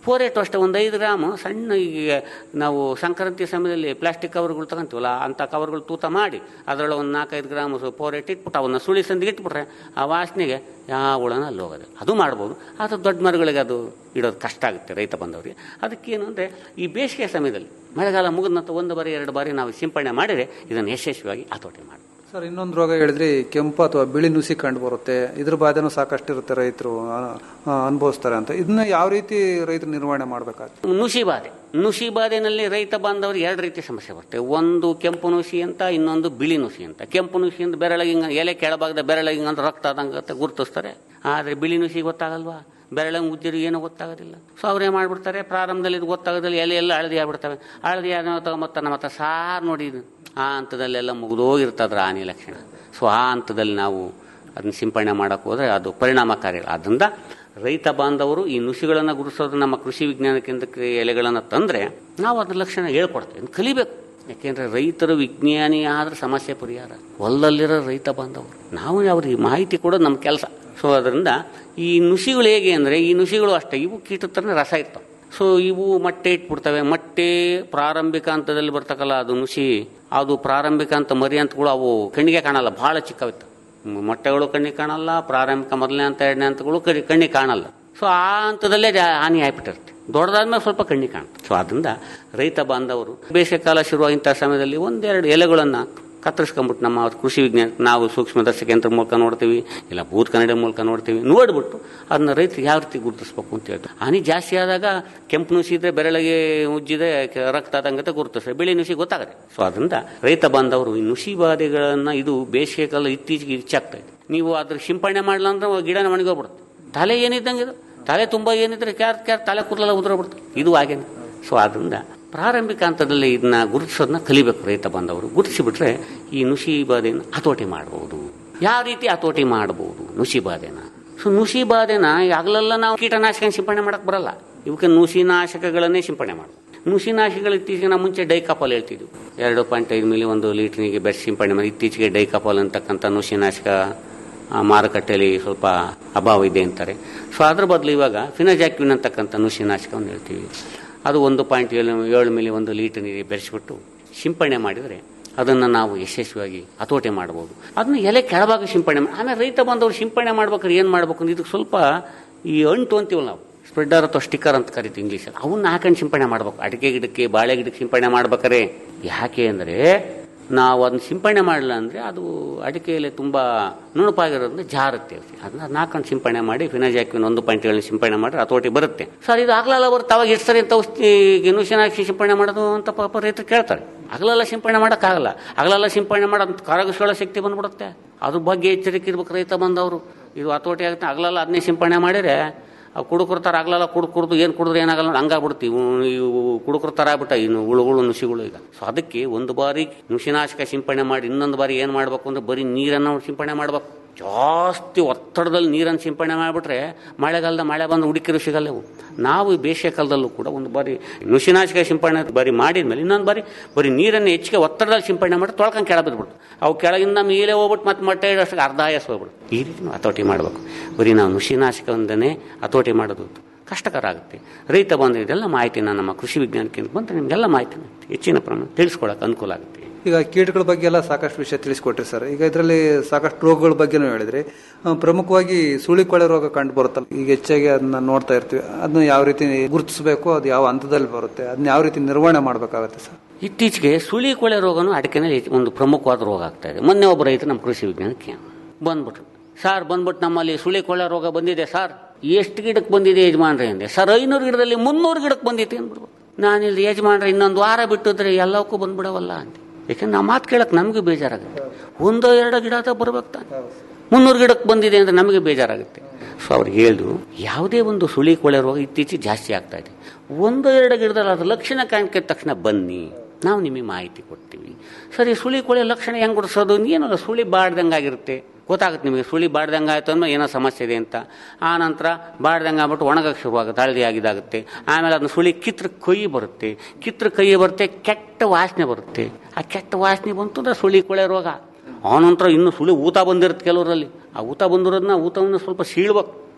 ಫೋರೇಟು ಅಷ್ಟೇ ಒಂದು ಐದು ಗ್ರಾಮ್ ಸಣ್ಣ ಈಗ ನಾವು ಸಂಕ್ರಾಂತಿ ಸಮಯದಲ್ಲಿ ಪ್ಲಾಸ್ಟಿಕ್ ಕವರ್ಗಳು ತಗೊಂತೀವಲ್ಲ ಅಂಥ ಕವರ್ಗಳು ತೂತ ಮಾಡಿ ಅದರೊಳಗೆ ಒಂದು ನಾಲ್ಕೈದು ಗ್ರಾಮ್ ಫೋರೇಟ್ ಇಟ್ಬಿಟ್ಟು ಅವನ್ನ ಸುಳಿ ಸಂದಿಗೆ ಇಟ್ಬಿಟ್ರೆ ಆ ವಾಸನೆಗೆ ಯಾವ ಹುಳನ ಅಲ್ಲಿ ಹೋಗೋದು ಅದು ಮಾಡ್ಬೋದು ಆದರೆ ದೊಡ್ಡ ಮರಗಳಿಗೆ ಅದು ಇಡೋದು ಕಷ್ಟ ಆಗುತ್ತೆ ರೈತ ಬಂದವರಿಗೆ ಅದಕ್ಕೇನು ಅಂದರೆ ಈ ಬೇಸಿಗೆ ಸಮಯದಲ್ಲಿ ಮಳೆಗಾಲ ಮುಗಿದ ನಂತರ ಒಂದು ಬಾರಿ ಎರಡು ಬಾರಿ ನಾವು ಸಿಂಪಡಣೆ ಮಾಡಿದರೆ ಇದನ್ನು ಯಶಸ್ವಿಯಾಗಿ ಹತೋಟಿ ಮಾಡಿ ಸರ್ ಇನ್ನೊಂದು ರೋಗ ಹೇಳಿದ್ರಿ ಕೆಂಪು ಅಥವಾ ಬಿಳಿ ನುಸಿ ಕಂಡು ಬರುತ್ತೆ ಇದ್ರ ಬಾಧೆನೂ ಸಾಕಷ್ಟು ಇರುತ್ತೆ ರೈತರು ಅನುಭವಿಸ್ತಾರೆ ಅಂತ ಇದನ್ನ ಯಾವ ರೀತಿ ರೈತರು ನಿರ್ವಹಣೆ ಮಾಡಬೇಕಾಗ್ತದೆ ನುಸಿ ಬಾಧೆ ನುಸಿ ಬಾಧೆನಲ್ಲಿ ರೈತ ಬಾಂಧವರಿಗೆ ಎರಡು ರೀತಿ ಸಮಸ್ಯೆ ಬರುತ್ತೆ ಒಂದು ಕೆಂಪು ನುಸಿ ಅಂತ ಇನ್ನೊಂದು ಬಿಳಿ ನುಸಿ ಅಂತ ಕೆಂಪು ನುಸಿ ಅಂತ ಬೆರಳಗಿಂಗ ಎಲೆ ಕೆಳಭಾಗದ ಬೆರಳಗಿಂಗ ಅಂತ ರಕ್ತ ಆದಂಗೆ ಗುರುತಿಸ್ತಾರೆ ಆದರೆ ಬಿಳಿ ನುಸಿ ಗೊತ್ತಾಗಲ್ವಾ ಬೆರಳಂಗೆ ಉದ್ದಿರು ಏನೂ ಗೊತ್ತಾಗೋದಿಲ್ಲ ಸೊ ಅವ್ರು ಏನು ಮಾಡ್ಬಿಡ್ತಾರೆ ಪ್ರಾರಂಭದಲ್ಲಿ ಇದು ಗೊತ್ತಾಗೋದಿಲ್ಲ ಎಲೆ ಎಲ್ಲ ಹಳದಿ ಆಗ್ಬಿಡ್ತವೆ ಹಳದಿ ಆದ ತಗೊಂಬತ್ತ ನಮ್ಮ ಹತ್ರ ಸಾರು ನೋಡಿ ಇದು ಆ ಹಂತದಲ್ಲೆಲ್ಲ ಮುಗಿದೋಗಿರ್ತದ್ರ ಆನೆ ಲಕ್ಷಣ ಸೊ ಆ ಹಂತದಲ್ಲಿ ನಾವು ಅದನ್ನ ಸಿಂಪಡಣೆ ಮಾಡೋಕೆ ಹೋದರೆ ಅದು ಪರಿಣಾಮಕಾರಿ ಇಲ್ಲ ಆದ್ದರಿಂದ ರೈತ ಬಾಂಧವರು ಈ ನುಸಿಗಳನ್ನು ಗುರುಸೋದು ನಮ್ಮ ಕೃಷಿ ವಿಜ್ಞಾನ ಕೇಂದ್ರಕ್ಕೆ ಎಲೆಗಳನ್ನು ತಂದರೆ ನಾವು ಅದ್ರ ಲಕ್ಷಣ ಹೇಳ್ಕೊಡ್ತೇವೆ ಇನ್ನು ಕಲಿಬೇಕು ಯಾಕೆಂದರೆ ರೈತರು ವಿಜ್ಞಾನಿ ಆದ್ರೆ ಸಮಸ್ಯೆ ಪರಿಹಾರ ಹೊಲದಲ್ಲಿರೋ ರೈತ ಬಾಂಧವರು ನಾವು ಅವ್ರಿಗೆ ಮಾಹಿತಿ ಕೊಡೋದು ನಮ್ಮ ಕೆಲಸ ಸೊ ಅದರಿಂದ ಈ ನುಸಿಗಳು ಹೇಗೆ ಅಂದರೆ ಈ ನುಸಿಗಳು ಅಷ್ಟೇ ಇವು ಕೀಟದ ಥರನೇ ರಸ ಇರ್ತವೆ ಸೊ ಇವು ಮೊಟ್ಟೆ ಇಟ್ಬಿಡ್ತವೆ ಮೊಟ್ಟೆ ಪ್ರಾರಂಭಿಕ ಹಂತದಲ್ಲಿ ಬರ್ತಕ್ಕಲ್ಲ ಅದು ನುಸಿ ಅದು ಪ್ರಾರಂಭಿಕ ಅಂತ ಮರಿ ಅಂತಗಳು ಅವು ಕಣ್ಣಿಗೆ ಕಾಣಲ್ಲ ಭಾಳ ಚಿಕ್ಕವಿತ್ತು ಮೊಟ್ಟೆಗಳು ಕಣ್ಣಿಗೆ ಕಾಣಲ್ಲ ಪ್ರಾರಂಭಿಕ ಮೊದಲನೇ ಹಂತ ಎರಡನೇ ಹಂತಗಳು ಕಣ್ಣಿ ಕಣ್ಣಿಗೆ ಕಾಣಲ್ಲ ಸೊ ಆ ಹಂತದಲ್ಲೇ ಜಾ- ಹಾನಿ ಆಗ್ಬಿಟ್ಟಿರುತ್ತೆ ದೊಡ್ಡದಾದ್ಮೇಲೆ ಸ್ವಲ್ಪ ಕಣ್ಣಿಗೆ ಕಾಣುತ್ತೆ ಸೊ ಅದರಿಂದ ರೈತ ಬಾಂಧವರು ಬೇಸಿಗೆ ಕಾಲ ಶುರುವಾಗಿಂಥ ಸಮಯದಲ್ಲಿ ಒಂದೆರಡು ಎಲೆಗಳನ್ನು ಕತ್ತರಿಸ್ಕೊಂಬಿಟ್ಟು ನಮ್ಮ ಕೃಷಿ ವಿಜ್ಞಾನ ನಾವು ಸೂಕ್ಷ್ಮದರ್ಶಕ ಯಂತ್ರ ಮೂಲಕ ನೋಡ್ತೀವಿ ಇಲ್ಲ ಭೂತ್ ಕನ್ನಡ ಮೂಲಕ ನೋಡ್ತೀವಿ ನೋಡ್ಬಿಟ್ಟು ಅದನ್ನ ರೈತರಿಗೆ ಯಾವ ರೀತಿ ಗುರುತಿಸ್ಬೇಕು ಅಂತ ಹೇಳ್ತಾರೆ ಹಾನಿ ಜಾಸ್ತಿ ಆದಾಗ ಕೆಂಪು ನುಸಿ ಇದ್ರೆ ಬೆರಳಿಗೆ ಉಜ್ಜಿದೆ ಕೆ- ರಕ್ತ ಆದಂಗತೆ ಗುರುತಿಸ್ತಾರೆ ಬಿಳಿ ನುಸಿ ಗೊತ್ತಾಗುತ್ತೆ ಸೊ ಅದರಿಂದ ರೈತ ಬಾಂಧವರು ಈ ನುಸಿ ಬಾಧೆಗಳನ್ನ ಇದು ಬೇಸಿಗೆ ಕಾಲ ಇತ್ತೀಚೆಗೆ ಹೆಚ್ಚಾಗ್ತಾ ಇದೆ ನೀವು ಅದ್ರ ಸಿಂಪಡಣೆ ಮಾಡಲ್ಲ ಅಂದ್ರೆ ಗಿಡನ ಒಣಗೋಗ್ಬಿಡುತ್ತೆ ತಲೆ ಏನಿದ್ದಂಗೆ ಇದು ತಲೆ ತುಂಬ ಏನಿದ್ರೆ ಕ್ಯಾರ್ ಕ್ಯಾರ್ ತಲೆ ಕೂದಲೆಲ್ಲ ಉದುರೋಗ್ಬಿಡುತ್ತೆ ಇದು ಹಾಗೇನೆ ಸೊ ಅದರಿಂದ ಪ್ರಾರಂಭಿಕ ಹಂತದಲ್ಲಿ ಇದನ್ನ ಗುರುತಿಸೋದನ್ನ ಕಲಿಬೇಕು ರೈತ ಬಾಂಧವರು ಗುರುತಿಸಿಬಿಟ್ರೆ ಈ ನುಸಿ ಬಾಧೆನ ಹತೋಟಿ ಮಾಡಬಹುದು ಯಾವ ರೀತಿ ಹತೋಟಿ ಮಾಡಬಹುದು ನುಸಿ ಬಾಧೆನ ಸೊ ನುಸಿ ಬಾಧೆನ ಆಗಲೆಲ್ಲ ನಾವು ಕೀಟನಾಶಕ ಸಿಂಪಡಣೆ ಮಾಡಕ್ ಬರಲ್ಲ ಇವಕ್ಕೆ ನುಸಿನಾಶಕಗಳನ್ನೇ ಸಿಂಪಡಣೆ ಮಾಡಬೇಕು ನುಸಿನಾಶಕಗಳು ಇತ್ತೀಚೆಗೆ ನಾವು ಮುಂಚೆ ಡೈಕಾಪಾಲ್ ಹೇಳ್ತಿದ್ವಿ ಎರಡು ಪಾಯಿಂಟ್ ಐದು ಮಿಲಿ ಒಂದು ಲೀಟ್ರಿಗೆ ಬೆಸ್ಟ್ ಸಿಂಪಡಣೆ ಮಾಡಿ ಇತ್ತೀಚೆಗೆ ಡೈಕಾಪಾಲ್ ಅಂತಕ್ಕಂಥ ನುಸಿನಾಶಕ ಆ, ಮಾರುಕಟ್ಟೆಯಲ್ಲಿ ಸ್ವಲ್ಪ ಅಭಾವ ಇದೆ ಅಂತಾರೆ ಸೊ ಅದ್ರ ಬದಲು ಇವಾಗ ಫಿನಜಾಕ್ವಿನ್ ಅಂತಕ್ಕಂಥ ನುಸಿನಾಶಕವನ್ನು ಹೇಳ್ತೀವಿ ಅದು ಒಂದು ಪಾಯಿಂಟ್ ಏಳು ಏಳು ಮಿಲಿ ಒಂದು ಲೀಟರ್ ನೀರಿಗೆ ಬೆರೆಸಿಬಿಟ್ಟು ಸಿಂಪಡಣೆ ಮಾಡಿದರೆ ಅದನ್ನು ನಾವು ಯಶಸ್ವಿಯಾಗಿ ಹತೋಟಿ ಮಾಡ್ಬೋದು ಅದನ್ನ ಎಲೆ ಕೆಳಭಾಗ ಸಿಂಪಡಣೆ ಮಾಡಿ ಆಮೇಲೆ ರೈತ ಬಂದವರು ಸಿಂಪಡಣೆ ಮಾಡ್ಬೇಕಾದ್ರೆ ಏನು ಮಾಡ್ಬೇಕು ಅಂದ್ರೆ ಇದಕ್ಕೆ ಸ್ವಲ್ಪ ಈ ಅಂಟು ಅಂತೀವಲ್ಲ ನಾವು ಸ್ಪ್ರೆಡ್ಡರ್ ಅಥವಾ ಸ್ಟಿಕ್ಕರ್ ಅಂತ ಕರಿತೀವಿ ಇಂಗ್ಲೀಷಲ್ಲಿ ಅವನ್ನ ಹಾಕೊಂಡು ಸಿಂಪಡಣೆ ಮಾಡ್ಬೇಕು ಅಡಿಕೆ ಗಿಡಕ್ಕೆ ಬಾಳೆ ಗಿಡಕ್ಕೆ ಸಿಂಪಡಣೆ ಮಾಡ್ಬೇಕಾರೆ ಯಾಕೆ ಅಂದರೆ ನಾವು ಅದನ್ನ ಸಿಂಪಡಣೆ ಮಾಡಲಿಲ್ಲ ಅಂದರೆ ಅದು ಅಡಿಕೆಯಲ್ಲಿ ತುಂಬ ನುಣುಪಾಗಿರೋದ್ರಿಂದ ಜಾರುತ್ತೆ ಅದನ್ನ ಅದನ್ನ ಹಾಕೊಂಡು ಸಿಂಪಡಣೆ ಮಾಡಿ ಫಿನಾಜಾಕ್ವಿನ್ ಒಂದು ಪಾಯಿಂಟ್ ಏಳು ಸಿಂಪಡಣೆ ಮಾಡಿದ್ರೆ ಹತೋಟಿ ಬರುತ್ತೆ ಸರ್ ಇದು ಆಗ್ಲಲ್ಲ ಬರುತ್ತೆ ಅವಾಗ ಎಷ್ಟು ಸರಿ ಅಂತ ಔಷಧಿ ನುಸಿನಾಕ್ಷಿ ಸಿಂಪಡಣೆ ಮಾಡೋದು ಅಂತ ಪಾಪ ರೈತರು ಕೇಳ್ತಾರೆ ಹಗಲೆಲ್ಲ ಸಿಂಪಡಣೆ ಮಾಡೋಕ್ಕಾಗಲ್ಲ ಹಗಲೆಲ್ಲ ಸಿಂಪಡಣೆ ಮಾಡೋದು ಕರಗಿಸ್ಕೊಳ್ಳೋ ಶಕ್ತಿ ಬಂದ್ಬಿಡುತ್ತೆ ಅದ್ರ ಬಗ್ಗೆ ಎಚ್ಚರಿಕೆ ಇರ್ಬೇಕು ರೈತ ಬಂದವರು ಇದು ಹತೋಟಿ ಆಗುತ್ತೆ ಹಗಲೆಲ್ಲ ಅದನ್ನೇ ಸಿಂಪಡಣೆ ಮಾಡಿದ್ರೆ ಅವು ಕುಡುಕರ್ತಾರ ಆಗ್ಲಲ್ಲ ಕುಡ್ ಕುಡ್ದು ಏನು ಕುಡಿದ್ರೆ ಏನಾಗಲ್ಲ ಹಂಗಾಗ್ಬಿಡ್ತೀವಿ ಇವು ಕುಡುಕರ್ತಾರ ಆಗ್ಬಿಟ್ಟ ಇನ್ನು ಹುಳುಗಳು ನುಸಿಗಳು ಈಗ ಸೊ ಅದಕ್ಕೆ ಒಂದು ಬಾರಿ ನುಸಿನಾಶಕ ಸಿಂಪಡಣೆ ಮಾಡಿ ಇನ್ನೊಂದು ಬಾರಿ ಏನು ಮಾಡಬೇಕು ಅಂದ್ರೆ ಬರೀ ನೀರನ್ನು ಸಿಂಪಡಣೆ ಮಾಡ್ಬೇಕು ಜಾಸ್ತಿ ಒತ್ತಡದಲ್ಲಿ ನೀರನ್ನು ಸಿಂಪಡಣೆ ಮಾಡಿಬಿಟ್ರೆ ಮಳೆಗಾಲದ ಮಳೆ ಬಂದು ಹುಡುಕಿರು ಸಿಗಲ್ಲ ಇವು ನಾವು ಈ ಬೇಸಿಗೆ ಕಾಲದಲ್ಲೂ ಕೂಡ ಒಂದು ಬಾರಿ ನುಸಿನಾಶಕ ಸಿಂಪಡಣೆ ಬಾರಿ ಮಾಡಿದ್ಮೇಲೆ ಇನ್ನೊಂದು ಬಾರಿ ಬರೀ ನೀರನ್ನು ಹೆಚ್ಚಿಗೆ ಒತ್ತಡದಲ್ಲಿ ಸಿಂಪಡಣೆ ಮಾಡಿ ತೊಳ್ಕೊಂಡು ಕೆಳ ಬಿದ್ಬಿಟ್ಟು ಅವು ಕೆಳಗಿಂದ ಮೇಲೆ ಹೋಗ್ಬಿಟ್ಟು ಮತ್ತೆ ಮೊಟ್ಟೆ ಇಡೋಷ್ಟು ಅರ್ಧ ಆಯಸ್ ಹೋಗ್ಬಿಟ್ಟು ಈ ರೀತಿ ನಾವು ಹತೋಟಿ ಮಾಡಬೇಕು ಬರೀ ನಾವು ನುಸಿನಾಶಕದಿಂದನೇ ಹತೋಟಿ ಮಾಡೋದು ಕಷ್ಟಕರ ಆಗುತ್ತೆ ರೈತ ಬಂದ ಇದೆಲ್ಲ ಮಾಹಿತಿನ ನಮ್ಮ ಕೃಷಿ ವಿಜ್ಞಾನ ಕೇಂದ್ರ ಬಂದರೆ ನಿಮಗೆಲ್ಲ ಮಾಹಿತಿನ ಹೆಚ್ಚಿನ ಪ್ರಮಾಣ ತಿಳಿಸ್ಕೊಡಕ್ಕೆ ಅನುಕೂಲ ಆಗುತ್ತೆ ಈಗ ಕೀಟಗಳ ಬಗ್ಗೆ ಎಲ್ಲ ಸಾಕಷ್ಟು ವಿಷಯ ತಿಳಿಸ್ಕೊಟ್ರಿ ಸರ್ ಈಗ ಇದರಲ್ಲಿ ಸಾಕಷ್ಟು ರೋಗಗಳ ಬಗ್ಗೆನೂ ಹೇಳಿದ್ರಿ ಆ, ಪ್ರಮುಖವಾಗಿ ಸುಳಿಕೊಳೆ ರೋಗ ಕಂಡು ಬರುತ್ತಲ್ಲ ಈಗ ಹೆಚ್ಚಾಗಿ ಅದನ್ನ ನೋಡ್ತಾ ಇರ್ತೀವಿ ಅದನ್ನ ಯಾವ ರೀತಿ ಗುರುತಿಸಬೇಕು ಅದು ಯಾವ ಹಂತದಲ್ಲಿ ಬರುತ್ತೆ ಅದನ್ನ ಯಾವ ರೀತಿ ನಿರ್ವಹಣೆ ಮಾಡಬೇಕಾಗುತ್ತೆ ಸರ್ ಇತ್ತೀಚೆಗೆ ಸುಳಿ ಕೊಳೆ ರೋಗನು ಅಡಿಕೆನಲ್ಲಿ ಒಂದು ಪ್ರಮುಖವಾದ ರೋಗ ಆಗ್ತಾ ಇದೆ ಮೊನ್ನೆ ಒಬ್ಬ ರೈತ ನಮ್ಮ ಕೃಷಿ ವಿಜ್ಞಾನಕ್ಕೆ ಬಂದ್ಬಿಟ್ರು ಸರ್ ಬಂದ್ಬಿಟ್ಟು ನಮ್ಮಲ್ಲಿ ಸುಳಿ ಕೊಳೆ ರೋಗ ಬಂದಿದೆ ಸರ್ ಎಷ್ಟು ಗಿಡಕ್ಕೆ ಬಂದಿದೆ ಯಜಮಾನ್ರೆ ಅಂದೆ ಸರ್ ಐನೂರು ಗಿಡದಲ್ಲಿ ಮುನ್ನೂರು ಗಿಡಕ್ಕೆ ಬಂದಿತ್ತು ಅಂದ್ಬಿಡ್ಬೇಕು ನಾನಿಲ್ಲಿ ಯಜಮಾನ್ರೆ ಇನ್ನೊಂದು ವಾರ ಬಿಟ್ಟಿದ್ರೆ ಎಲ್ಲವಕ್ಕೂ ಬಂದ್ಬಿಡವಲ್ಲ ಅಂತ ಯಾಕಂದ್ರೆ ನಾವು ಮಾತು ಕೇಳಕ್ಕೆ ನಮಗೂ ಬೇಜಾರಾಗುತ್ತೆ ಒಂದೋ ಎರಡೋ ಗಿಡ ಅಂತ ಬರ್ಬೇಕು ತಾನೆ ಮುನ್ನೂರು ಗಿಡಕ್ಕೆ ಬಂದಿದೆ ಅಂದ್ರೆ ನಮಗೆ ಬೇಜಾರಾಗುತ್ತೆ ಸೊ ಅವ್ರಿಗೆ ಹೇಳಿದ್ರು ಯಾವುದೇ ಒಂದು ಸುಳಿ ಕೊಳೆ ರೋಗ ಇತ್ತೀಚೆಗೆ ಜಾಸ್ತಿ ಆಗ್ತಾ ಇದೆ ಒಂದು ಎರಡು ಗಿಡದಲ್ಲಿ ಅದು ಲಕ್ಷಣ ಕಾಣ್ಕಿದ ತಕ್ಷಣ ಬನ್ನಿ ನಾವು ನಿಮಗೆ ಮಾಹಿತಿ ಕೊಡ್ತೀವಿ ಸರಿ ಸುಳಿ ಕೊಳೆ ಲಕ್ಷಣ ಹೆಂಗೆ ಗುಡಿಸೋದು ಏನಲ್ಲ ಸುಳಿ ಬಾಡ್ದಂಗೆ ಆಗಿರುತ್ತೆ ಗೊತ್ತಾಗುತ್ತೆ ನಿಮಗೆ ಸುಳಿ ಬಾಡ್ದಂಗೆ ಆಯ್ತು ಅಂದ್ರೆ ಏನೋ ಸಮಸ್ಯೆ ಇದೆ ಅಂತ ಆ ನಂತರ ಬಾಡ್ದಂಗೆ ಆಗ್ಬಿಟ್ಟು ಒಣಗಕ್ಕೆ ಶುರುವಾಗುತ್ತೆ ಹಳದಿ ಆಗಿದಾಗುತ್ತೆ ಆಮೇಲೆ ಅದನ್ನ ಸುಳಿ ಕಿತ್ರ ಕೊಯ್ಯಿ ಬರುತ್ತೆ ಕಿತ್ರ ಕೈ ಬರುತ್ತೆ ಕೆಟ್ಟ ವಾಸನೆ ಬರುತ್ತೆ ಆ ಕೆಟ್ಟ ವಾಸನೆ ಬಂತು ಅಂದ್ರೆ ಸುಳಿ ಕೊಳೆ ರೋಗ ಆನಂತರ ಇನ್ನು ಸುಳಿ ಊತ ಬಂದಿರುತ್ತೆ ಕೆಲವರಲ್ಲಿ ಆ ಊತ ಬಂದಿರೋದನ್ನ ಊತವನ್ನು ಸ್ವಲ್ಪ ಸೀಳ್ಬೇಕು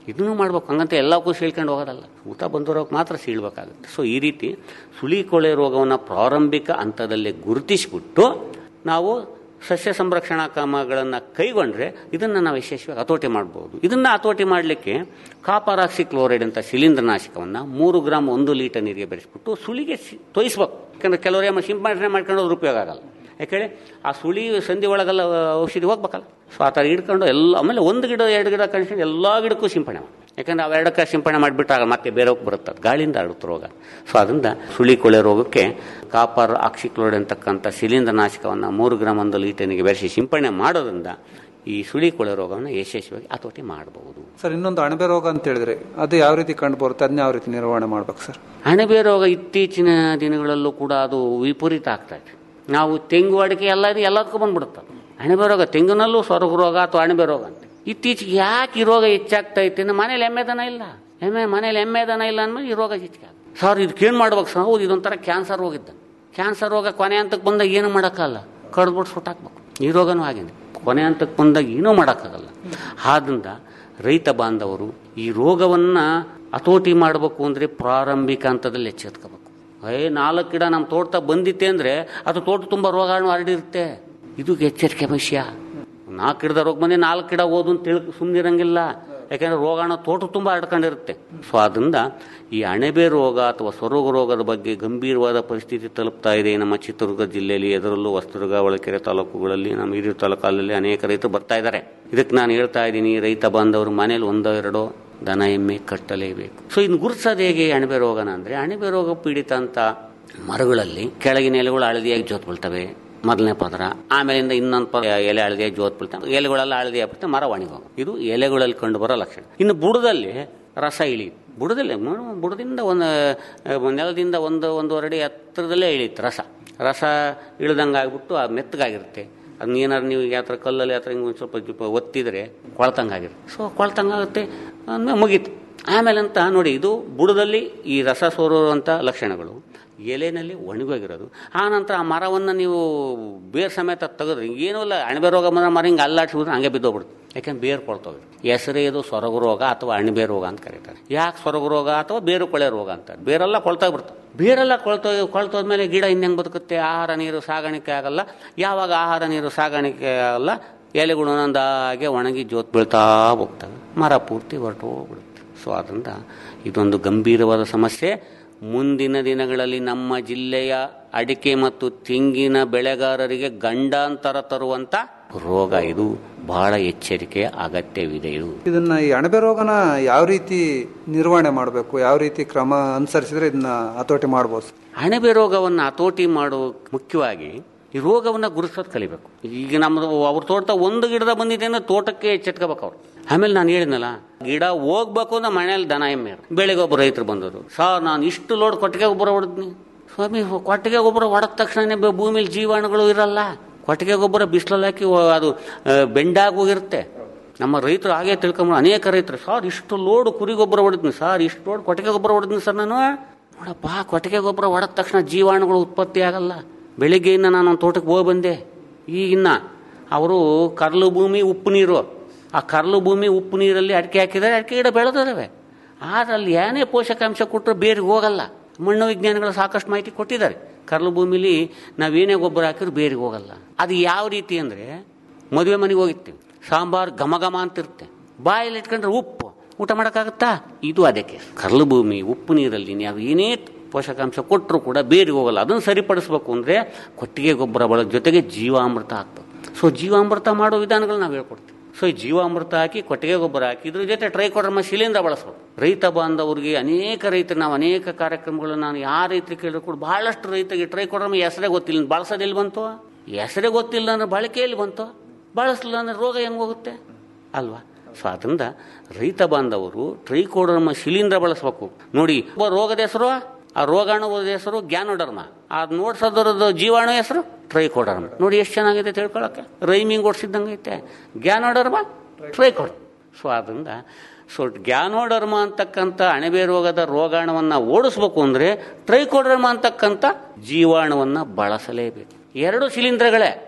ಇದನ್ನು ಮಾಡ್ಬೇಕು ಹಂಗಂತ ಎಲ್ಲಕ್ಕೂ ಸೀಳ್ಕೊಂಡು ಹೋಗೋದಲ್ಲ ಊತ ಬಂದವ್ರಿಗೆ ಮಾತ್ರ ಸೀಳ್ಬೇಕಾಗುತ್ತೆ ಸೊ ಈ ರೀತಿ ಸುಳಿ ಕೊಳೆ ರೋಗವನ್ನು ಪ್ರಾರಂಭಿಕ ಹಂತದಲ್ಲೇ ಗುರುತಿಸಿಬಿಟ್ಟು ನಾವು ಸಸ್ಯ ಸಂರಕ್ಷಣಾ ಕ್ರಮಗಳನ್ನು ಕೈಗೊಂಡ್ರೆ ಇದನ್ನು ನಾವು ಯಶಸ್ವಿಯಾಗಿ ಹತೋಟಿ ಮಾಡ್ಬೋದು ಇದನ್ನು ಹತೋಟಿ ಮಾಡಲಿಕ್ಕೆ ಕಾಪರಾಕ್ಸಿ ಕ್ಲೋರೈಡ್ ಅಂತ ಶಿಲೀಂಧ್ರನಾಶಕವನ್ನು ಮೂರು ಗ್ರಾಮ್ ಒಂದು ಲೀಟರ್ ನೀರಿಗೆ ಬೆರೆಸ್ಬಿಟ್ಟು ಸುಳಿಗೆ ಸಿ- ತೋಯಿಸ್ಬೇಕು ಯಾಕಂದ್ರೆ ಕೆಲವರು ಏನು ಸಿಂಪಡಣೆ ಮಾಡ್ಕೊಂಡು ಹೋದ್ರೆ ಉಪಯೋಗ ಆಗಲ್ಲ ಯಾಕೇಳಿ ಆ ಸುಳಿ ಸಂಧಿ ಒಳಗೆಲ್ಲ ಔಷಧಿ ಹೋಗ್ಬೇಕಲ್ಲ ಸೊ ಆ ಥರ ಹಿಡ್ಕೊಂಡು ಎಲ್ಲ ಆಮೇಲೆ ಒಂದು ಗಿಡ ಎರಡು ಗಿಡ ಕಳಿಸ್ಕೊಂಡು ಎಲ್ಲ ಗಿಡಕ್ಕೂ ಸಿಂಪಡಣೆ ಮಾಡಿ ಯಾಕಂದ್ರೆ ಅವೆರಡಕ್ಕೆ ಸಿಂಪಡಣೆ ಮಾಡಿಬಿಟ್ಟಾಗ ಮತ್ತೆ ಬೇರೆಯವ್ರಿಗೆ ಬರುತ್ತೆ ಅದು ಗಾಳಿಯಿಂದ ಹರಡುತ್ತೆ ರೋಗ ಸೊ ಅದರಿಂದ ಸುಳಿ ಕೊಳೆ ರೋಗಕ್ಕೆ ಕಾಪರ್ ಆಕ್ಸಿಕ್ಲೋಡ್ ಅಂತಕ್ಕಂಥ ಶಿಲೀಂಧ್ರನಾಶಕವನ್ನು ಮೂರು ಗ್ರಾಮ್ ಒಂದು ಲೀಟರ್ನಿಗೆ ಬೆರೆಸಿ ಸಿಂಪಡಣೆ ಮಾಡೋದ್ರಿಂದ ಈ ಸುಳಿ ಕೊಳೆ ರೋಗವನ್ನು ಯಶಸ್ವಿಯಾಗಿ ಹತೋಟಿ ಮಾಡಬಹುದು ಸರ್ ಇನ್ನೊಂದು ಅಣಬೆ ರೋಗ ಅಂತ ಹೇಳಿದ್ರೆ ಅದು ಯಾವ ರೀತಿ ಕಂಡು ಬರುತ್ತೆ ಅದನ್ನ ಯಾವ ರೀತಿ ನಿರ್ವಹಣೆ ಮಾಡ್ಬೇಕು ಸರ್ ಅಣಬೆ ರೋಗ ಇತ್ತೀಚಿನ ದಿನಗಳಲ್ಲೂ ಕೂಡ ಅದು ವಿಪರೀತ ಆಗ್ತಾ ಇದೆ ನಾವು ತೆಂಗು ಅಡಿಕೆ ಎಲ್ಲ ಇದು ಎಲ್ಲದಕ್ಕೂ ಬಂದ್ಬಿಡುತ್ತೆ ಅದು. ಅಣಬೆ ರೋಗ ತೆಂಗಿನಲ್ಲೂ ಸ್ವರ್ಗ ರೋಗ ಅಥವಾ ಅಣಬೆ ರೋಗ ಅಂತ ಇತ್ತೀಚೆಗೆ ಯಾಕೆ ಈ ರೋಗ ಹೆಚ್ಚಾಗ್ತಾ ಇತ್ತು ಅಂದ್ರೆ ಮನೇಲಿ ಎಮ್ಮೆ ದನ ಇಲ್ಲ ಎಮ್ಮೆ ಮನೇಲಿ ಎಮ್ಮೆ ದನ ಇಲ್ಲ ಅಂದ್ಮೇಲೆ ಈ ರೋಗ ಹೆಚ್ಚಿಗೆ ಆಗುತ್ತೆ. ಸರ್ ಇದಕ್ಕೆ ಏನು ಮಾಡ್ಬೇಕು ಸರ್ ಹೌದು ಇದೊಂಥರ ಕ್ಯಾನ್ಸರ್ ರೋಗ ಇದ್ದ ಕ್ಯಾನ್ಸರ್ ರೋಗ ಕೊನೆ ಹಂತಕ್ಕೆ ಬಂದಾಗ ಏನು ಮಾಡೋಕ್ಕಲ್ಲ ಕಡ್ದ್ಬಿಟ್ಟು ಸುಟ್ಟಾಕ್ಬೇಕು ಈ ರೋಗನೂ ಹಾಗೇನೆ ಕೊನೆ ಹಂತಕ್ಕೆ ಬಂದಾಗ ಏನೂ ಮಾಡೋಕ್ಕಾಗಲ್ಲ ಆದ್ರಿಂದ ರೈತ ಬಾಂಧವರು ಈ ರೋಗವನ್ನು ಹತೋಟಿ ಮಾಡಬೇಕು ಅಂದರೆ ಪ್ರಾರಂಭಿಕ ಹಂತದಲ್ಲಿ ಎಚ್ಚೆತ್ಕೋಬೇಕು ಏ ನಾಲ್ಕು ಗಿಡ ನಮ್ಮ ತೋಟದಾಗ ಬಂದಿತ್ತೆ ಅಂದರೆ ಅದು ತೋಟ ತುಂಬ ರೋಗಾಣು ಹರಡಿರುತ್ತೆ ಇದು ಎಚ್ಚರಿಕೆ ವಿಷಯ ನಾಲ್ಕು ಗಿಡದ ರೋಗ ಬಂದು ನಾಲ್ಕು ಗಿಡ ಓದು ಅಂತ ತಿಳ್ ಸುಮ್ಮನಿರಂಗಿಲ್ಲ ಯಾಕೆಂದ್ರೆ ರೋಗಾಣು ತೋಟ ತುಂಬ ಹರಡ್ಕೊಂಡಿರುತ್ತೆ ಸೊ ಅದರಿಂದ ಈ ಅಣಬೆ ರೋಗ ಅಥವಾ ಸ್ವರೋಗ ರೋಗದ ಬಗ್ಗೆ ಗಂಭೀರವಾದ ಪರಿಸ್ಥಿತಿ ತಲುಪ್ತಾ ಇದೆ ನಮ್ಮ ಚಿತ್ರದುರ್ಗ ಜಿಲ್ಲೆಯಲ್ಲಿ ಅದರಲ್ಲೂ ಹೊಸದುರ್ಗ ಒಳಕೆರೆ ತಾಲೂಕುಗಳಲ್ಲಿ ನಮ್ಮ ಹಿರಿಯೂರು ತಾಲೂಕಲ್ಲಿ ಅನೇಕ ರೈತರು ಬರ್ತಾ ಇದ್ದಾರೆ ಇದಕ್ಕೆ ನಾನು ಹೇಳ್ತಾ ಇದ್ದೀನಿ ರೈತ ಬಾಂಧವರು ಮನೇಲಿ ಒಂದೋ ಎರಡೋ ದನ ಎಮ್ಮೆ ಕಟ್ಟಲೇಬೇಕು ಸೊ ಇನ್ನು ಗುರುತಿಸೋದು ಹೇಗೆ ಅಣಬೆ ರೋಗನ ಅಂದರೆ ಅಣಬೆ ರೋಗ ಪೀಡಿತ ಅಂತ ಮರಗಳಲ್ಲಿ ಕೆಳಗಿನ ಎಲೆಗಳು ಹಳದಿಯಾಗಿ ಜೋತ್ ಬೀಳ್ತವೆ ಮೊದಲನೇ ಪದರ ಆಮೇಲಿಂದ ಇನ್ನೊಂದು ಪದ ಎಲೆ ಹಳದಿಯಾಗಿ ಜೋತ್ ಬೀಳ್ತವೆ ಎಲೆಗಳೆಲ್ಲ ಹಳದಿ ಆಗ್ಬಿಡುತ್ತೆ ಮರ ಒಣಗೋಗ ಇದು ಎಲೆಗಳಲ್ಲಿ ಕಂಡು ಬರೋ ಲಕ್ಷಣ ಇನ್ನು ಬುಡದಲ್ಲಿ ರಸ ಇಳಿಯುತ್ತೆ ಬುಡದಲ್ಲಿ ಮ- ಬುಡದಿಂದ ಒಂದು ಆ, ನೆಲದಿಂದ ಒಂದು ಒಂದೂವರೆ ಅಡಿ ಹತ್ತಿರದಲ್ಲೇ ಇಳಿಯುತ್ತೆ ರಸ ರಸ ಇಳ್ದಂಗೆ ಆಗ್ಬಿಟ್ಟು ಆ ಮೆತ್ತಗಾಗಿರುತ್ತೆ ಅದನ್ನ ಏನಾರು ನೀವು ಯಾವ ಥರ ಕಲ್ಲಲ್ಲಿ ಆ ಥರ ಹಿಂಗೆ ಒಂದು ಸ್ವಲ್ಪ ಸ್ವಲ್ಪ ಒತ್ತಿದರೆ ಕೊಳ್ತಂಗಾಗಿರುತ್ತೆ ಸೊ ಕೊಳ್ತಂಗಾಗುತ್ತೆ ಅಂದಮೇಲೆ ಮುಗೀತು ಆಮೇಲೆ ಅಂತ ನೋಡಿ ಇದು ಬುಡದಲ್ಲಿ ಈ ರಸ ಸೋರುವಂಥ ಲಕ್ಷಣಗಳು ಎಲೆನಲ್ಲಿ ಒಣಗೋಗಿರೋದು ಆ ನಂತರ ಆ ಮರವನ್ನು ನೀವು ಬೇರ್ ಸಮೇತ ತೆಗೆದ್ರೆ ಏನೂ ಇಲ್ಲ ಅಣಬೆ ರೋಗ ಬಂದ್ರೆ ಮರ ಹಿಂಗೆ ಅಲ್ಲಾಡ್ಸಿಬಿಟ್ರೆ ಹಂಗೆ ಬಿದ್ದೋಗ್ಬಿಡುತ್ತೆ ಯಾಕೆಂದ್ರೆ ಬೇರು ಕೊಳ್ತೋಗಿರುತ್ತೆ ಹೆಸರೇ ಇದು ಸೊರಗು ರೋಗ ಅಥವಾ ಅಣಬೆ ರೋಗ ಅಂತ ಕರೀತಾರೆ ಯಾಕೆ ಸೊರಗು ರೋಗ ಅಥವಾ ಬೇರು ಕೊಳೆ ರೋಗ ಅಂತಾರೆ ಬೇರೆಲ್ಲ ಕೊಳ್ತೋಗ್ಬಿಡ್ತವೆ ಬೇರೆಲ್ಲ ಕೊಳ್ತೋ ಕೊಳ್ತೋದ್ಮೇಲೆ ಗಿಡ ಇನ್ನೆಂಗೆ ಬದುಕುತ್ತೆ ಆಹಾರ ನೀರು ಸಾಗಾಣಿಕೆ ಆಗಲ್ಲ ಯಾವಾಗ ಆಹಾರ ನೀರು ಸಾಗಾಣಿಕೆ ಆಗಲ್ಲ ಎಲೆಗಳು ಒಂದೊಂದಾಗೆ ಒಣಗಿ ಜೋತ್ ಬೀಳ್ತಾ ಹೋಗ್ತವೆ ಮರ ಪೂರ್ತಿ ಹೊರಟು ಹೋಗ್ಬಿಡುತ್ತೆ ಸೊ ಅದರಿಂದ ಇದೊಂದು ಗಂಭೀರವಾದ ಸಮಸ್ಯೆ ಮುಂದಿನ ದಿನಗಳಲ್ಲಿ ನಮ್ಮ ಜಿಲ್ಲೆಯ ಅಡಿಕೆ ಮತ್ತು ತೆಂಗಿನ ಬೆಳೆಗಾರರಿಗೆ ಗಂಡಾಂತರ ತರುವಂತ ರೋಗ ಇದು ಬಹಳ ಎಚ್ಚರಿಕೆಯ ಅಗತ್ಯವಿದೆ ಇದು ಇದನ್ನ ಈ ಅಣಬೆ ರೋಗನ ಯಾವ ರೀತಿ ನಿರ್ವಹಣೆ ಮಾಡಬೇಕು ಯಾವ ರೀತಿ ಕ್ರಮ ಅನುಸರಿಸಿದ್ರೆ ಇದನ್ನ ಹತೋಟಿ ಮಾಡ್ಬೋದು ಅಣಬೆ ರೋಗವನ್ನು ಹತೋಟಿ ಮಾಡೋ ಮುಖ್ಯವಾಗಿ ಈ ರೋಗವನ್ನು ಗುರುತಿಸೋದು ಕಲಿಬೇಕು ಈಗ ನಮ್ಮದು ಅವ್ರ ತೋಟ ಒಂದು ಗಿಡದ ಬಂದಿದೆ ಅಂದ್ರೆ ತೋಟಕ್ಕೆ ಎಚ್ಚೆತ್ಕೋಬೇಕು ಅವ್ರು ಆಮೇಲೆ ನಾನು ಹೇಳಿದ್ನಲ್ಲ ಗಿಡ ಹೋಗ್ಬೇಕು ಅಂದ್ರೆ ಮನೇಲಿ ದನ ಎಮ್ಮೆ ಇರುತ್ತೆ. ಬೆಳಿಗ್ಗೆ ಒಬ್ಬ ರೈತರು ಬಂದವರು ಸರ್ ನಾನು ಇಷ್ಟು ಲೋಡ್ ಕೊಟ್ಟಿಗೆ ಗೊಬ್ಬರ ಹೊಡೆದ್ನಿ ಸ್ವಾಮಿ ಕೊಟ್ಟಿಗೆ ಗೊಬ್ಬರ ಹೊಡೆದ ತಕ್ಷಣ ಭೂಮಿಲಿ ಜೀವಾಣುಗಳು ಇರಲ್ಲ ಕೊಟ್ಟಿಗೆ ಗೊಬ್ಬರ ಬಿಸಿಲಲ್ಲಿ ಹಾಕಿ ಒ- ಅದು ಆ, ಬೆಂಡಾಗಿ ಹೋಗಿರುತ್ತೆ ನಮ್ಮ ರೈತರು ಹಾಗೆ ತಿಳ್ಕೊಂಬ ಅನೇಕ ರೈತರು ಸರ್ ಇಷ್ಟು ಲೋಡ್ ಕುರಿ ಗೊಬ್ಬರ ಹೊಡಿದ್ನಿ ಸರ್ ಇಷ್ಟು ಲೋಡ್ ಕೊಟ್ಟಿಗೆ ಗೊಬ್ಬರ ಹೊಡೆದ್ನಿ ಸರ್ ನಾನು ನೋಡಪ್ಪ ಕೊಟ್ಟಿಗೆ ಗೊಬ್ಬರ ಹೊಡೆದ ತಕ್ಷಣ ಜೀವಾಣುಗಳು ಉತ್ಪತ್ತಿ ಆಗಲ್ಲ ಬೆಳಿಗ್ಗೆಯಿಂದ ನಾನು ಒಂದು ತೋಟಕ್ಕೆ ಹೋಗಿ ಬಂದೆ ಈಗಿನ್ನ ಅವರು ಕರ್ಲು ಭೂಮಿ ಉಪ್ಪು ನೀರು ಆ ಕರ್ಲು ಭೂಮಿ ಉಪ್ಪು ನೀರಲ್ಲಿ ಅಡಿಕೆ ಹಾಕಿದರೆ ಅಡಿಕೆ ಗಿಡ ಬೆಳೆದಿದ್ದಾವೆ ಆದ್ರೆ ಅಲ್ಲಿ ಏನೇ ಪೋಷಕಾಂಶ ಕೊಟ್ಟರು ಬೇರಿಗೆ ಹೋಗಲ್ಲ ಮಣ್ಣು ವಿಜ್ಞಾನಿಗಳು ಸಾಕಷ್ಟು ಮಾಹಿತಿ ಕೊಟ್ಟಿದ್ದಾರೆ ಕರ್ಲು ಭೂಮಿಲಿ ನಾವೇನೇ ಗೊಬ್ಬರ ಹಾಕಿದ್ರು ಬೇರಿಗೆ ಹೋಗಲ್ಲ ಅದು ಯಾವ ರೀತಿ ಅಂದರೆ ಮದುವೆ ಮನೆಗೆ ಹೋಗಿರ್ತೀವಿ ಸಾಂಬಾರು ಘಮ ಘಮ ಅಂತಿರುತ್ತೆ ಬಾಯಲ್ಲಿ ಇಟ್ಕೊಂಡ್ರೆ ಉಪ್ಪು ಊಟ ಮಾಡೋಕ್ಕಾಗತ್ತಾ ಇದು ಅದಕ್ಕೆ ಕರ್ಲು ಭೂಮಿ ಉಪ್ಪು ನೀರಲ್ಲಿ ನಾವು ಏನೇ ಪೋಷಕಾಂಶ ಕೊಟ್ಟರು ಕೂಡ ಬೇರಿಗೆ ಹೋಗಲ್ಲ ಅದನ್ನು ಸರಿಪಡಿಸ್ಬೇಕು ಅಂದರೆ ಕೊಟ್ಟಿಗೆ ಗೊಬ್ಬರ ಬಳೋ ಜೊತೆಗೆ ಜೀವಾಮೃತ ಹಾಕ್ಬೇಕು ಸೊ ಜೀವಾಮೃತ ಮಾಡೋ ವಿಧಾನಗಳು ನಾವು ಹೇಳ್ಕೊಡ್ತೀವಿ ಸೊ ಈ ಜೀವಾಮೃತ ಹಾಕಿ ಕೊಟ್ಟಿಗೆ ಗೊಬ್ಬರ ಹಾಕಿ ಇದ್ರ ಜೊತೆ ಟ್ರೈಕೋಡರ್ಮ ಶಿಲೀಂಧ್ರ ಬಳಸ್ಬೇಕು ರೈತ ಬಾಂಧವರಿಗೆ ಅನೇಕ ರೈತರು ನಾವು ಅನೇಕ ಕಾರ್ಯಕ್ರಮಗಳು ನಾನು ಯಾವ ರೈತರಿಗೆ ಕೇಳಿದ್ರು ಕೂಡ ಬಹಳಷ್ಟು ರೈತರಿಗೆ ಟ್ರೈಕೋಡರ್ಮ ಹೆಸರೇ ಗೊತ್ತಿಲ್ಲ ಬಳಸೋದು ಎಲ್ಲಿ ಬಂತು ಹೆಸರೇ ಗೊತ್ತಿಲ್ಲ ಅಂದ್ರೆ ಬಳಕೆಯಲ್ಲಿ ಬಂತು ಬಳಸಲಿಲ್ಲ ಅಂದ್ರೆ ರೋಗ ಹೆಂಗೆ ಹೋಗುತ್ತೆ ಅಲ್ವಾ ಸೊ ಅದರಿಂದ ರೈತ ಬಾಂಧವರು ಟ್ರೈಕೋಡರ್ಮ ಶಿಲೀಂಧ್ರ ಬಳಸಬೇಕು ನೋಡಿ ಒಬ್ಬ ರೋಗದ ಹೆಸರು ಆ ರೋಗಾಣುದ ಹೆಸರು ಗ್ಯಾನೋಡರ್ಮ ಅದು ನೋಡ್ಸೋದ್ರದ್ದು ಜೀವಾಣು ಹೆಸರು ಟ್ರೈಕೋಡರ್ಮ ನೋಡಿ ಎಷ್ಟು ಚೆನ್ನಾಗಿದೆ ತಿಳ್ಕೊಳಕ್ಕೆ ರೈಮಿಂಗ್ ಓಡಿಸಿದ್ದಂಗೆ ಐತೆ ಗ್ಯಾನೋಡರ್ಮ ಟ್ರೈಕೋಡರ್ಮ ಸೊ ಅದರಿಂದ ಸೊ ಗ್ಯಾನೋಡರ್ಮ ಅಂತಕ್ಕಂಥ ಅಣಬೆ ರೋಗದ ರೋಗಾಣುವನ್ನು ಓಡಿಸ್ಬೇಕು ಅಂದರೆ ಟ್ರೈಕೋಡರ್ಮ ಅಂತಕ್ಕಂಥ ಜೀವಾಣುವನ್ನು ಬಳಸಲೇಬೇಕು ಎರಡು ಶಿಲೀಂಧ್ರಗಳೇ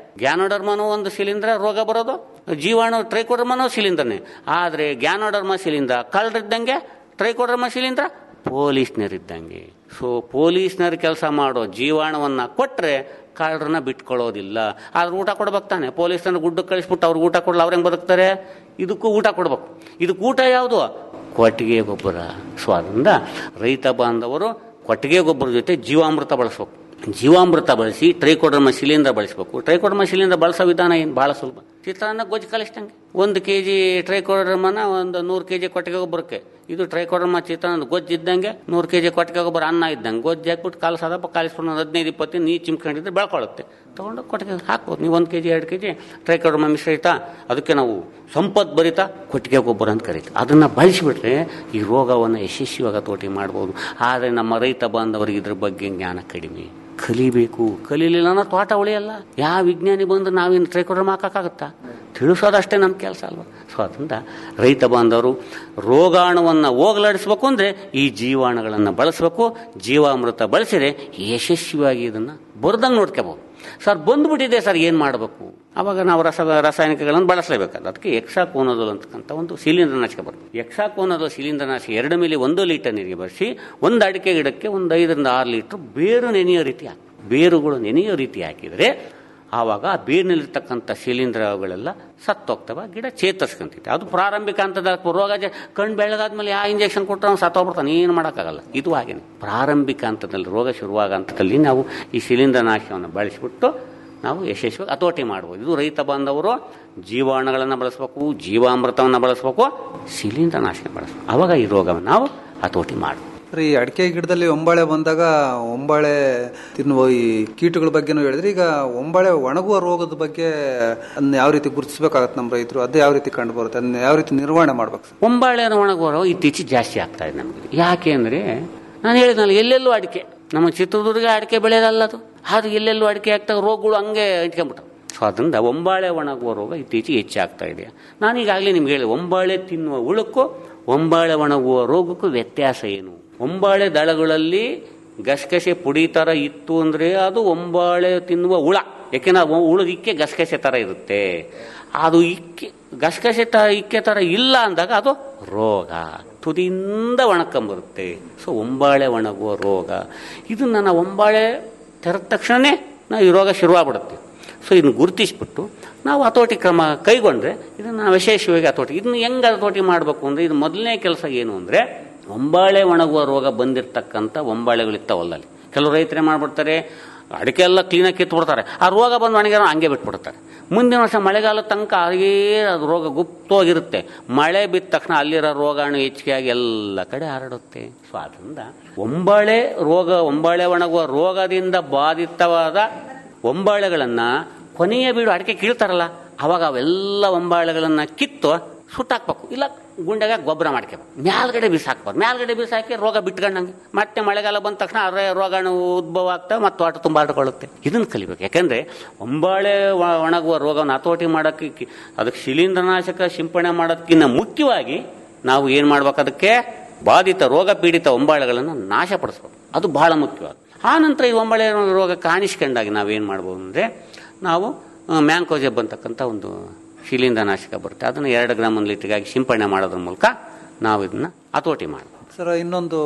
ಗ್ಯಾನೋಡರ್ಮನು ಒಂದು ಶಿಲೀಂಧ್ರ ರೋಗ ಬರೋದು ಜೀವಾಣು ಟ್ರೈಕೋಡರ್ಮನು ಶಿಲೀಂಧ್ರನೇ ಆದರೆ ಗ್ಯಾನೋಡರ್ಮ ಶಿಲೀಂಧ್ರ ಕಳ್ಳರಿದ್ದಂಗೆ ಟ್ರೈಕೋಡರ್ಮ ಶಿಲೀಂಧ್ರ ಪೊಲೀಸ್ನರಿದ್ದಂಗೆ ಸೊ ಪೊಲೀಸ್ನರ್ ಕೆಲಸ ಮಾಡೋ ಜೀವಾಣುವನ್ನ ಕೊಟ್ರೆ ಕಳ್ಳರನ್ನ ಬಿಟ್ಕೊಳ್ಳೋದಿಲ್ಲ ಆದ್ರೆ ಊಟ ಕೊಡ್ಬೇಕು ತಾನೆ ಪೊಲೀಸ್ನವ್ರು ಗುಡ್ಡಕ್ಕೆ ಕಳಿಸ್ಬಿಟ್ಟು ಅವ್ರಿಗೆ ಊಟ ಕೊಡಲ್ಲ ಅವ್ರು ಹೆಂಗೆ ಬದುಕ್ತಾರೆ ಇದಕ್ಕೂ ಊಟ ಕೊಡ್ಬೇಕು ಇದಕ್ಕೆ ಊಟ ಯಾವುದು ಕೊಟ್ಟಿಗೆ ಗೊಬ್ಬರ ಸೊ ಅದರಿಂದ ರೈತ ಬಾಂಧವರು ಕೊಟ್ಟಿಗೆ ಗೊಬ್ಬರ ಜೊತೆ ಜೀವಾಮೃತ ಬಳಸ್ಬೇಕು ಜೀವಾಮೃತ ಬಳಸಿ ಟ್ರೈಕೋಡರ್ಮ ಶಿಲೀಂಧ್ರ ಬಳಸಬೇಕು ಟ್ರೈಕೋಡರ್ಮ ಶಿಲೀಂಧ್ರ ಬಳಸೋ ವಿಧಾನ ಏನು ಭಾಳ ಸುಲಭ ಚಿತ್ರಾನ್ನ ಗೊಜ್ಜು ಕಲಿಸ್ದಂಗೆ ಒಂದು ಕೆ ಜಿ ಟ್ರೈಕೋಡರ್ಮನ ಒಂದು ನೂರು ಕೆ ಜಿ ಕೊಟ್ಟಿಗೆ ಗೊಬ್ಬರಕ್ಕೆ ಇದು ಟ್ರೈಕೋಡರ್ಮ ಚಿತ್ರಾನ್ನ ಗೊಜ್ಜು ಇದ್ದಂಗೆ ನೂರು ಕೆ ಜಿ ಕೊಟ್ಟಿಗೆ ಗೊಬ್ಬರ ಅನ್ನ ಇದ್ದಂಗೆ ಗೊಜ್ಜು ಹಾಕ್ಬಿಟ್ಟು ಕಾಲಿಸೋದಪ್ಪ ಕಾಲಿಸ್ಕೊಂಡು ಒಂದು ಹದಿನೈದು ಇಪ್ಪತ್ತು ನೀರು ಚಿಮ್ಕೊಂಡಿದ್ರೆ ಬೆಳ್ಕೊಳ್ಳುತ್ತೆ ತೊಗೊಂಡು ಕೊಟ್ಟಿಗೆ ಹಾಕ್ಬೋದು ನೀವು ಒಂದು ಕೆ ಜಿ ಎರಡು ಕೆ ಜಿ ಟ್ರೈಕೋಡರ್ಮ ಮಿಶ್ರಿತ ಅದಕ್ಕೆ ನಾವು ಸಂಪತ್ ಭರಿತ ಕೊಟ್ಟಿಗೆ ಗೊಬ್ಬರ ಅಂತ ಕರೀತೀವಿ ಅದನ್ನು ಬಳಸಿಬಿಟ್ರೆ ಈ ರೋಗವನ್ನು ಯಶಸ್ವಿಯಾಗಿ ತೋಟಿ ಮಾಡ್ಬೋದು ಆದರೆ ನಮ್ಮ ರೈತ ಬಾಂಧವರಿಗೆ ಇದ್ರ ಬಗ್ಗೆ ಜ್ಞಾನ ಕಡಿಮೆ ಕಲಿಬೇಕು ಕಲೀಲಿಲ್ಲ ಅನ್ನೋ ತೋಟ ಉಳಿಯಲ್ಲ ಯಾವ ವಿಜ್ಞಾನಿ ಬಂದು ನಾವೇನು ಟ್ರೈಕೋಡರ್ಮ ಹಾಕೋಕ್ಕಾಗತ್ತಾ ತಿಳಿಸೋದಷ್ಟೇ ನಮ್ಮ ಕೆಲಸ ಅಲ್ವಾ ಸೊ ಅದರಿಂದ ರೈತ ಬಾಂಧವರು ರೋಗಾಣುವನ್ನು ಹೋಗಲಾಡಿಸ್ಬೇಕು ಅಂದರೆ ಈ ಜೀವಾಣುಗಳನ್ನು ಬಳಸಬೇಕು ಜೀವಾಮೃತ ಬಳಸಿದ್ರೆ ಯಶಸ್ವಿಯಾಗಿ ಇದನ್ನು ಬರ್ದಂಗೆ ನೋಡ್ಕೋಬಹುದು ಸರ್ ಬಂದ್ಬಿಟ್ಟಿದೆ ಸರ್ ಏನು ಮಾಡಬೇಕು ಅವಾಗ ನಾವು ರಸ ರಾಸಾಯನಿಕಗಳನ್ನು ಬಳಸಲೇಬೇಕಾದ ಅದಕ್ಕೆ ಎಕ್ಸಾಕೋನೋದಲ್ ಅಂತಕ್ಕಂಥ ಒಂದು ಶಿಲೀಂಧ್ರನಾಶಕ ಬರುತ್ತೆ ಎಕ್ಸಾಕೋನೋದಲ್ ಶಿಲೀಂಧ್ರನಾಶಕ ಎರಡು ಮೇಲೆ ಒಂದು ಲೀಟರ್ ನೀರಿಗೆ ಬಳಸಿ ಒಂದು ಅಡಿಕೆ ಗಿಡಕ್ಕೆ ಒಂದು ಐದರಿಂದ ಆರು ಲೀಟರ್ ಬೇರು ನೆನೆಯೋ ರೀತಿ ಹಾಕಿ ಬೇರುಗಳು ನೆನೆಯೋ ರೀತಿ ಹಾಕಿದರೆ ಆವಾಗ ಆ ಬೇರಿನಲ್ಲಿರ್ತಕ್ಕಂಥ ಶಿಲೀಂಧ್ರಗಳೆಲ್ಲ ಸತ್ತೋಗ್ತವೆ ಗಿಡ ಚೇತರಿಸ್ಕೊಂತೈತೆ ಅದು ಪ್ರಾರಂಭಿಕ ಹಂತದ ರೋಗ ಜ- ಕಣ್ಣು ಬೆಳಗಾದ್ಮೇಲೆ ಯಾವ ಇಂಜೆಕ್ಷನ್ ಕೊಟ್ಟರೆ ಅವ್ನು ಸತ್ತೋಗ್ಬಿಡ್ತಾನೆ ಏನು ಮಾಡೋಕ್ಕಾಗಲ್ಲ ಇದು ಹಾಗೇನೆ ಪ್ರಾರಂಭಿಕ ಹಂತದಲ್ಲಿ ರೋಗ ಶುರುವಾಗ ಹಂತದಲ್ಲಿ ನಾವು ಈ ಶಿಲೀಂಧ್ರನಾಶಕವನ್ನು ಬಳಸಿಬಿಟ್ಟು ನಾವು ಯಶಸ್ವಿಯಾಗಿ ಹತೋಟಿ ಮಾಡ್ಬೋದು ಇದು ರೈತ ಬಾಂಧವರು ಜೀವಾಣುಗಳನ್ನು ಬಳಸಬೇಕು ಜೀವಾಮೃತವನ್ನು ಬಳಸಬೇಕು ಶಿಲೀಂಧ್ರನಾಶಕ ಬಳಸಬೇಕು ಆವಾಗ ಈ ರೋಗವನ್ನು ನಾವು ಹತೋಟಿ ಮಾಡ್ಬೋದು ಸರ್, ಈ ಅಡಿಕೆ ಗಿಡದಲ್ಲಿ ಒಂಬಾಳೆ ಬಂದಾಗ ಒಂಬಾಳೆ ತಿನ್ನುವ ಈ ಕೀಟಗಳ ಬಗ್ಗೆನೂ ಹೇಳಿದ್ರೆ ಈಗ ಒಂಬಾಳೆ ಒಣಗುವ ರೋಗದ ಬಗ್ಗೆ ಅದನ್ನ ಯಾವ ರೀತಿ ಗುರುತಿಸಬೇಕಾಗತ್ತೆ ನಮ್ಮ ರೈತರು ಅದು ಯಾವ ರೀತಿ ಕಂಡು ಬರುತ್ತೆ ಅದನ್ನ ಯಾವ ರೀತಿ ನಿರ್ವಹಣೆ ಮಾಡ್ಬೇಕು ಸರ್ ಒಂಬಾಳೆನ ಒಣಗುವ ಇತ್ತೀಚೆಗೆ ಜಾಸ್ತಿ ಆಗ್ತಾ ಇದೆ ನಮಗೆ ಯಾಕೆ ಅಂದರೆ ನಾನು ಹೇಳಿದ್ನಲ್ಲ ಎಲ್ಲೆಲ್ಲೂ ಅಡಿಕೆ ನಮ್ಮ ಚಿತ್ರದುರ್ಗ ಅಡಿಕೆ ಬೆಳೆಯೋದಲ್ಲ ಅದು ಅದು ಎಲ್ಲೆಲ್ಲೂ ಅಡಿಕೆ ಆಗ್ತಾಗ ರೋಗಗಳು ಹಂಗೆ ಇಟ್ಕೊಂಡ್ಬಿಟ್ಟು ಸೊ ಅದರಿಂದ ಒಂಬಾಳೆ ಒಣಗುವ ರೋಗ ಇತ್ತೀಚೆಗೆ ಹೆಚ್ಚಾಗ್ತಾ ಇದೆ ನಾನು ಈಗಾಗಲೇ ನಿಮ್ಗೆ ಹೇಳಿದೆ ಒಂಬಾಳೆ ತಿನ್ನುವ ಹುಳಕ್ಕೂ ಒಂಬಾಳೆ ಒಣಗುವ ರೋಗಕ್ಕೂ ವ್ಯತ್ಯಾಸ ಏನು ಒಂಬಾಳೆ ದಳಗಳಲ್ಲಿ ಗಸಗಸೆ ಪುಡಿ ಥರ ಇತ್ತು ಅಂದರೆ ಅದು ಒಂಬಾಳೆ ತಿನ್ನುವ ಹುಳ ಯಾಕೆಂದ್ರೆ ಅದು ಹುಳದ ಇಕ್ಕೆ ಗಸಗಸೆ ಥರ ಇರುತ್ತೆ ಅದು ಇಕ್ಕೆ ಗಸಗಸೆ ತ ಇಕ್ಕೆ ಥರ ಇಲ್ಲ ಅಂದಾಗ ಅದು ರೋಗ ತುದಿಯಿಂದ ಒಣಕೊಂಬರುತ್ತೆ ಸೊ ಒಂಬಾಳೆ ಒಣಗುವ ರೋಗ ಇದನ್ನು ನಾವು ಒಂಬಾಳೆ ತೆರೆದ ತಕ್ಷಣವೇ ನಾವು ಈ ರೋಗ ಶುರುವಾಗ್ಬಿಡುತ್ತೆ ಸೊ ಇದನ್ನು ಗುರುತಿಸ್ಬಿಟ್ಟು ನಾವು ಹತೋಟಿ ಕ್ರಮ ಕೈಗೊಂಡ್ರೆ ಇದನ್ನು ನಾವು ವಿಶೇಷವಾಗಿ ಹತೋಟಿ ಇದನ್ನು ಹೆಂಗೆ ಹತೋಟಿ ಮಾಡಬೇಕು ಅಂದರೆ ಇದು ಮೊದಲನೇ ಕೆಲಸ ಏನು ಅಂದರೆ ಒಂಬಾಳೆ ಒಣಗುವ ರೋಗ ಬಂದಿರತಕ್ಕಂಥ ಒಂಬಾಳೆಗಳಿರ್ತಾವಲ್ಲ ಅಲ್ಲಿ ಕೆಲವು ರೈತರೇ ಮಾಡ್ಬಿಡ್ತಾರೆ ಅಡಿಕೆ ಎಲ್ಲ ಕ್ಲೀನಾಗಿ ಕಿತ್ಬಿಡ್ತಾರೆ ಆ ರೋಗ ಬಂದು ಒಣಗಿರೋ ಹಂಗೆ ಬಿಟ್ಬಿಡ್ತಾರೆ ಮುಂದಿನ ವರ್ಷ ಮಳೆಗಾಲ ತನಕ ಹಾಗೇ ಅದು ರೋಗ ಗುಪ್ತವಾಗಿರುತ್ತೆ ಮಳೆ ಬಿದ್ದ ತಕ್ಷಣ ಅಲ್ಲಿರೋ ರೋಗಾಣು ಹೆಚ್ಚಿಗೆ ಆಗಿ ಎಲ್ಲ ಕಡೆ ಹರಡುತ್ತೆ ಸೊ ಅದರಿಂದ ಒಂಬಾಳೆ ರೋಗ ಒಂಬಾಳೆ ಒಣಗುವ ರೋಗದಿಂದ ಬಾಧಿತವಾದ ಒಂಬಾಳೆಗಳನ್ನು ಕೊನೆಯ ಬೀಡು ಅಡಿಕೆ ಕೀಳ್ತಾರಲ್ಲ ಅವಾಗ ಅವೆಲ್ಲ ಒಂಬಾಳೆಗಳನ್ನು ಕಿತ್ತು ಸುಟ್ಟಾಕ್ಬೇಕು ಇಲ್ಲ ಗುಂಡೆಗ ಗೊಬ್ಬರ ಮಾಡ್ಕೋಬೇಕು ಮ್ಯಾಲ್ಗಡೆ ಬೀಸಾಕ್ಬಾರ್ದು ಮ್ಯಾಲ್ಗಡೆ ಬೀಸಾಕಿ ರೋಗ ಬಿಟ್ಕೊಂಡಂಗೆ ಮತ್ತೆ ಮಳೆಗಾಲ ಬಂದ ತಕ್ಷಣ ಅರೆ ರೋಗಾಣು ಉದ್ಭವ ಆಗ್ತವೆ ಮತ್ತು ತೋಟ ತುಂಬ ಹರಡ್ಕೊಳ್ಳುತ್ತೆ ಇದನ್ನು ಕಲಿಬೇಕು ಯಾಕಂದ್ರೆ ಒಂಬಾಳೆ ಒ- ಒಣಗುವ ರೋಗವನ್ನು ಹತೋಟಿ ಮಾಡೋಕ್ಕೆ ಕಿ- ಅದಕ್ಕೆ ಶಿಲೀಂಧ್ರನಾಶಕ ಸಿಂಪಡಣೆ ಮಾಡೋದಕ್ಕಿಂತ ಮುಖ್ಯವಾಗಿ ನಾವು ಏನು ಮಾಡ್ಬೇಕು ಅದಕ್ಕೆ ಬಾಧಿತ ರೋಗ ಪೀಡಿತ ಒಂಬಾಳೆಗಳನ್ನು ನಾಶಪಡಿಸ್ಬೇಕು ಅದು ಬಹಳ ಮುಖ್ಯವಾದ ಆ ನಂತರ ಈ ಒಂಬಳೆ ರೋಗ ಕಾಣಿಸ್ಕೊಂಡಾಗ ನಾವೇನು ಮಾಡ್ಬೋದು ಅಂದರೆ ನಾವು ಮ್ಯಾಂಕೋಜೆಬ್ ಅಂತಕ್ಕಂಥ ಒಂದು ಶಿಲೀಂಧ್ರನಾಶಕ ಬರುತ್ತೆ ಅದನ್ನು ಎರಡು ಗ್ರಾಮ್ ಒಂದು ಲೀಟ್ರಿಗಾಗಿ ಸಿಂಪಡಣೆ ಮಾಡೋದ್ರ ಮೂಲಕ ನಾವು ಇದನ್ನು ಹತೋಟಿ ಮಾಡ್ಬೋದು ಸರ್ ಇನ್ನೊಂದು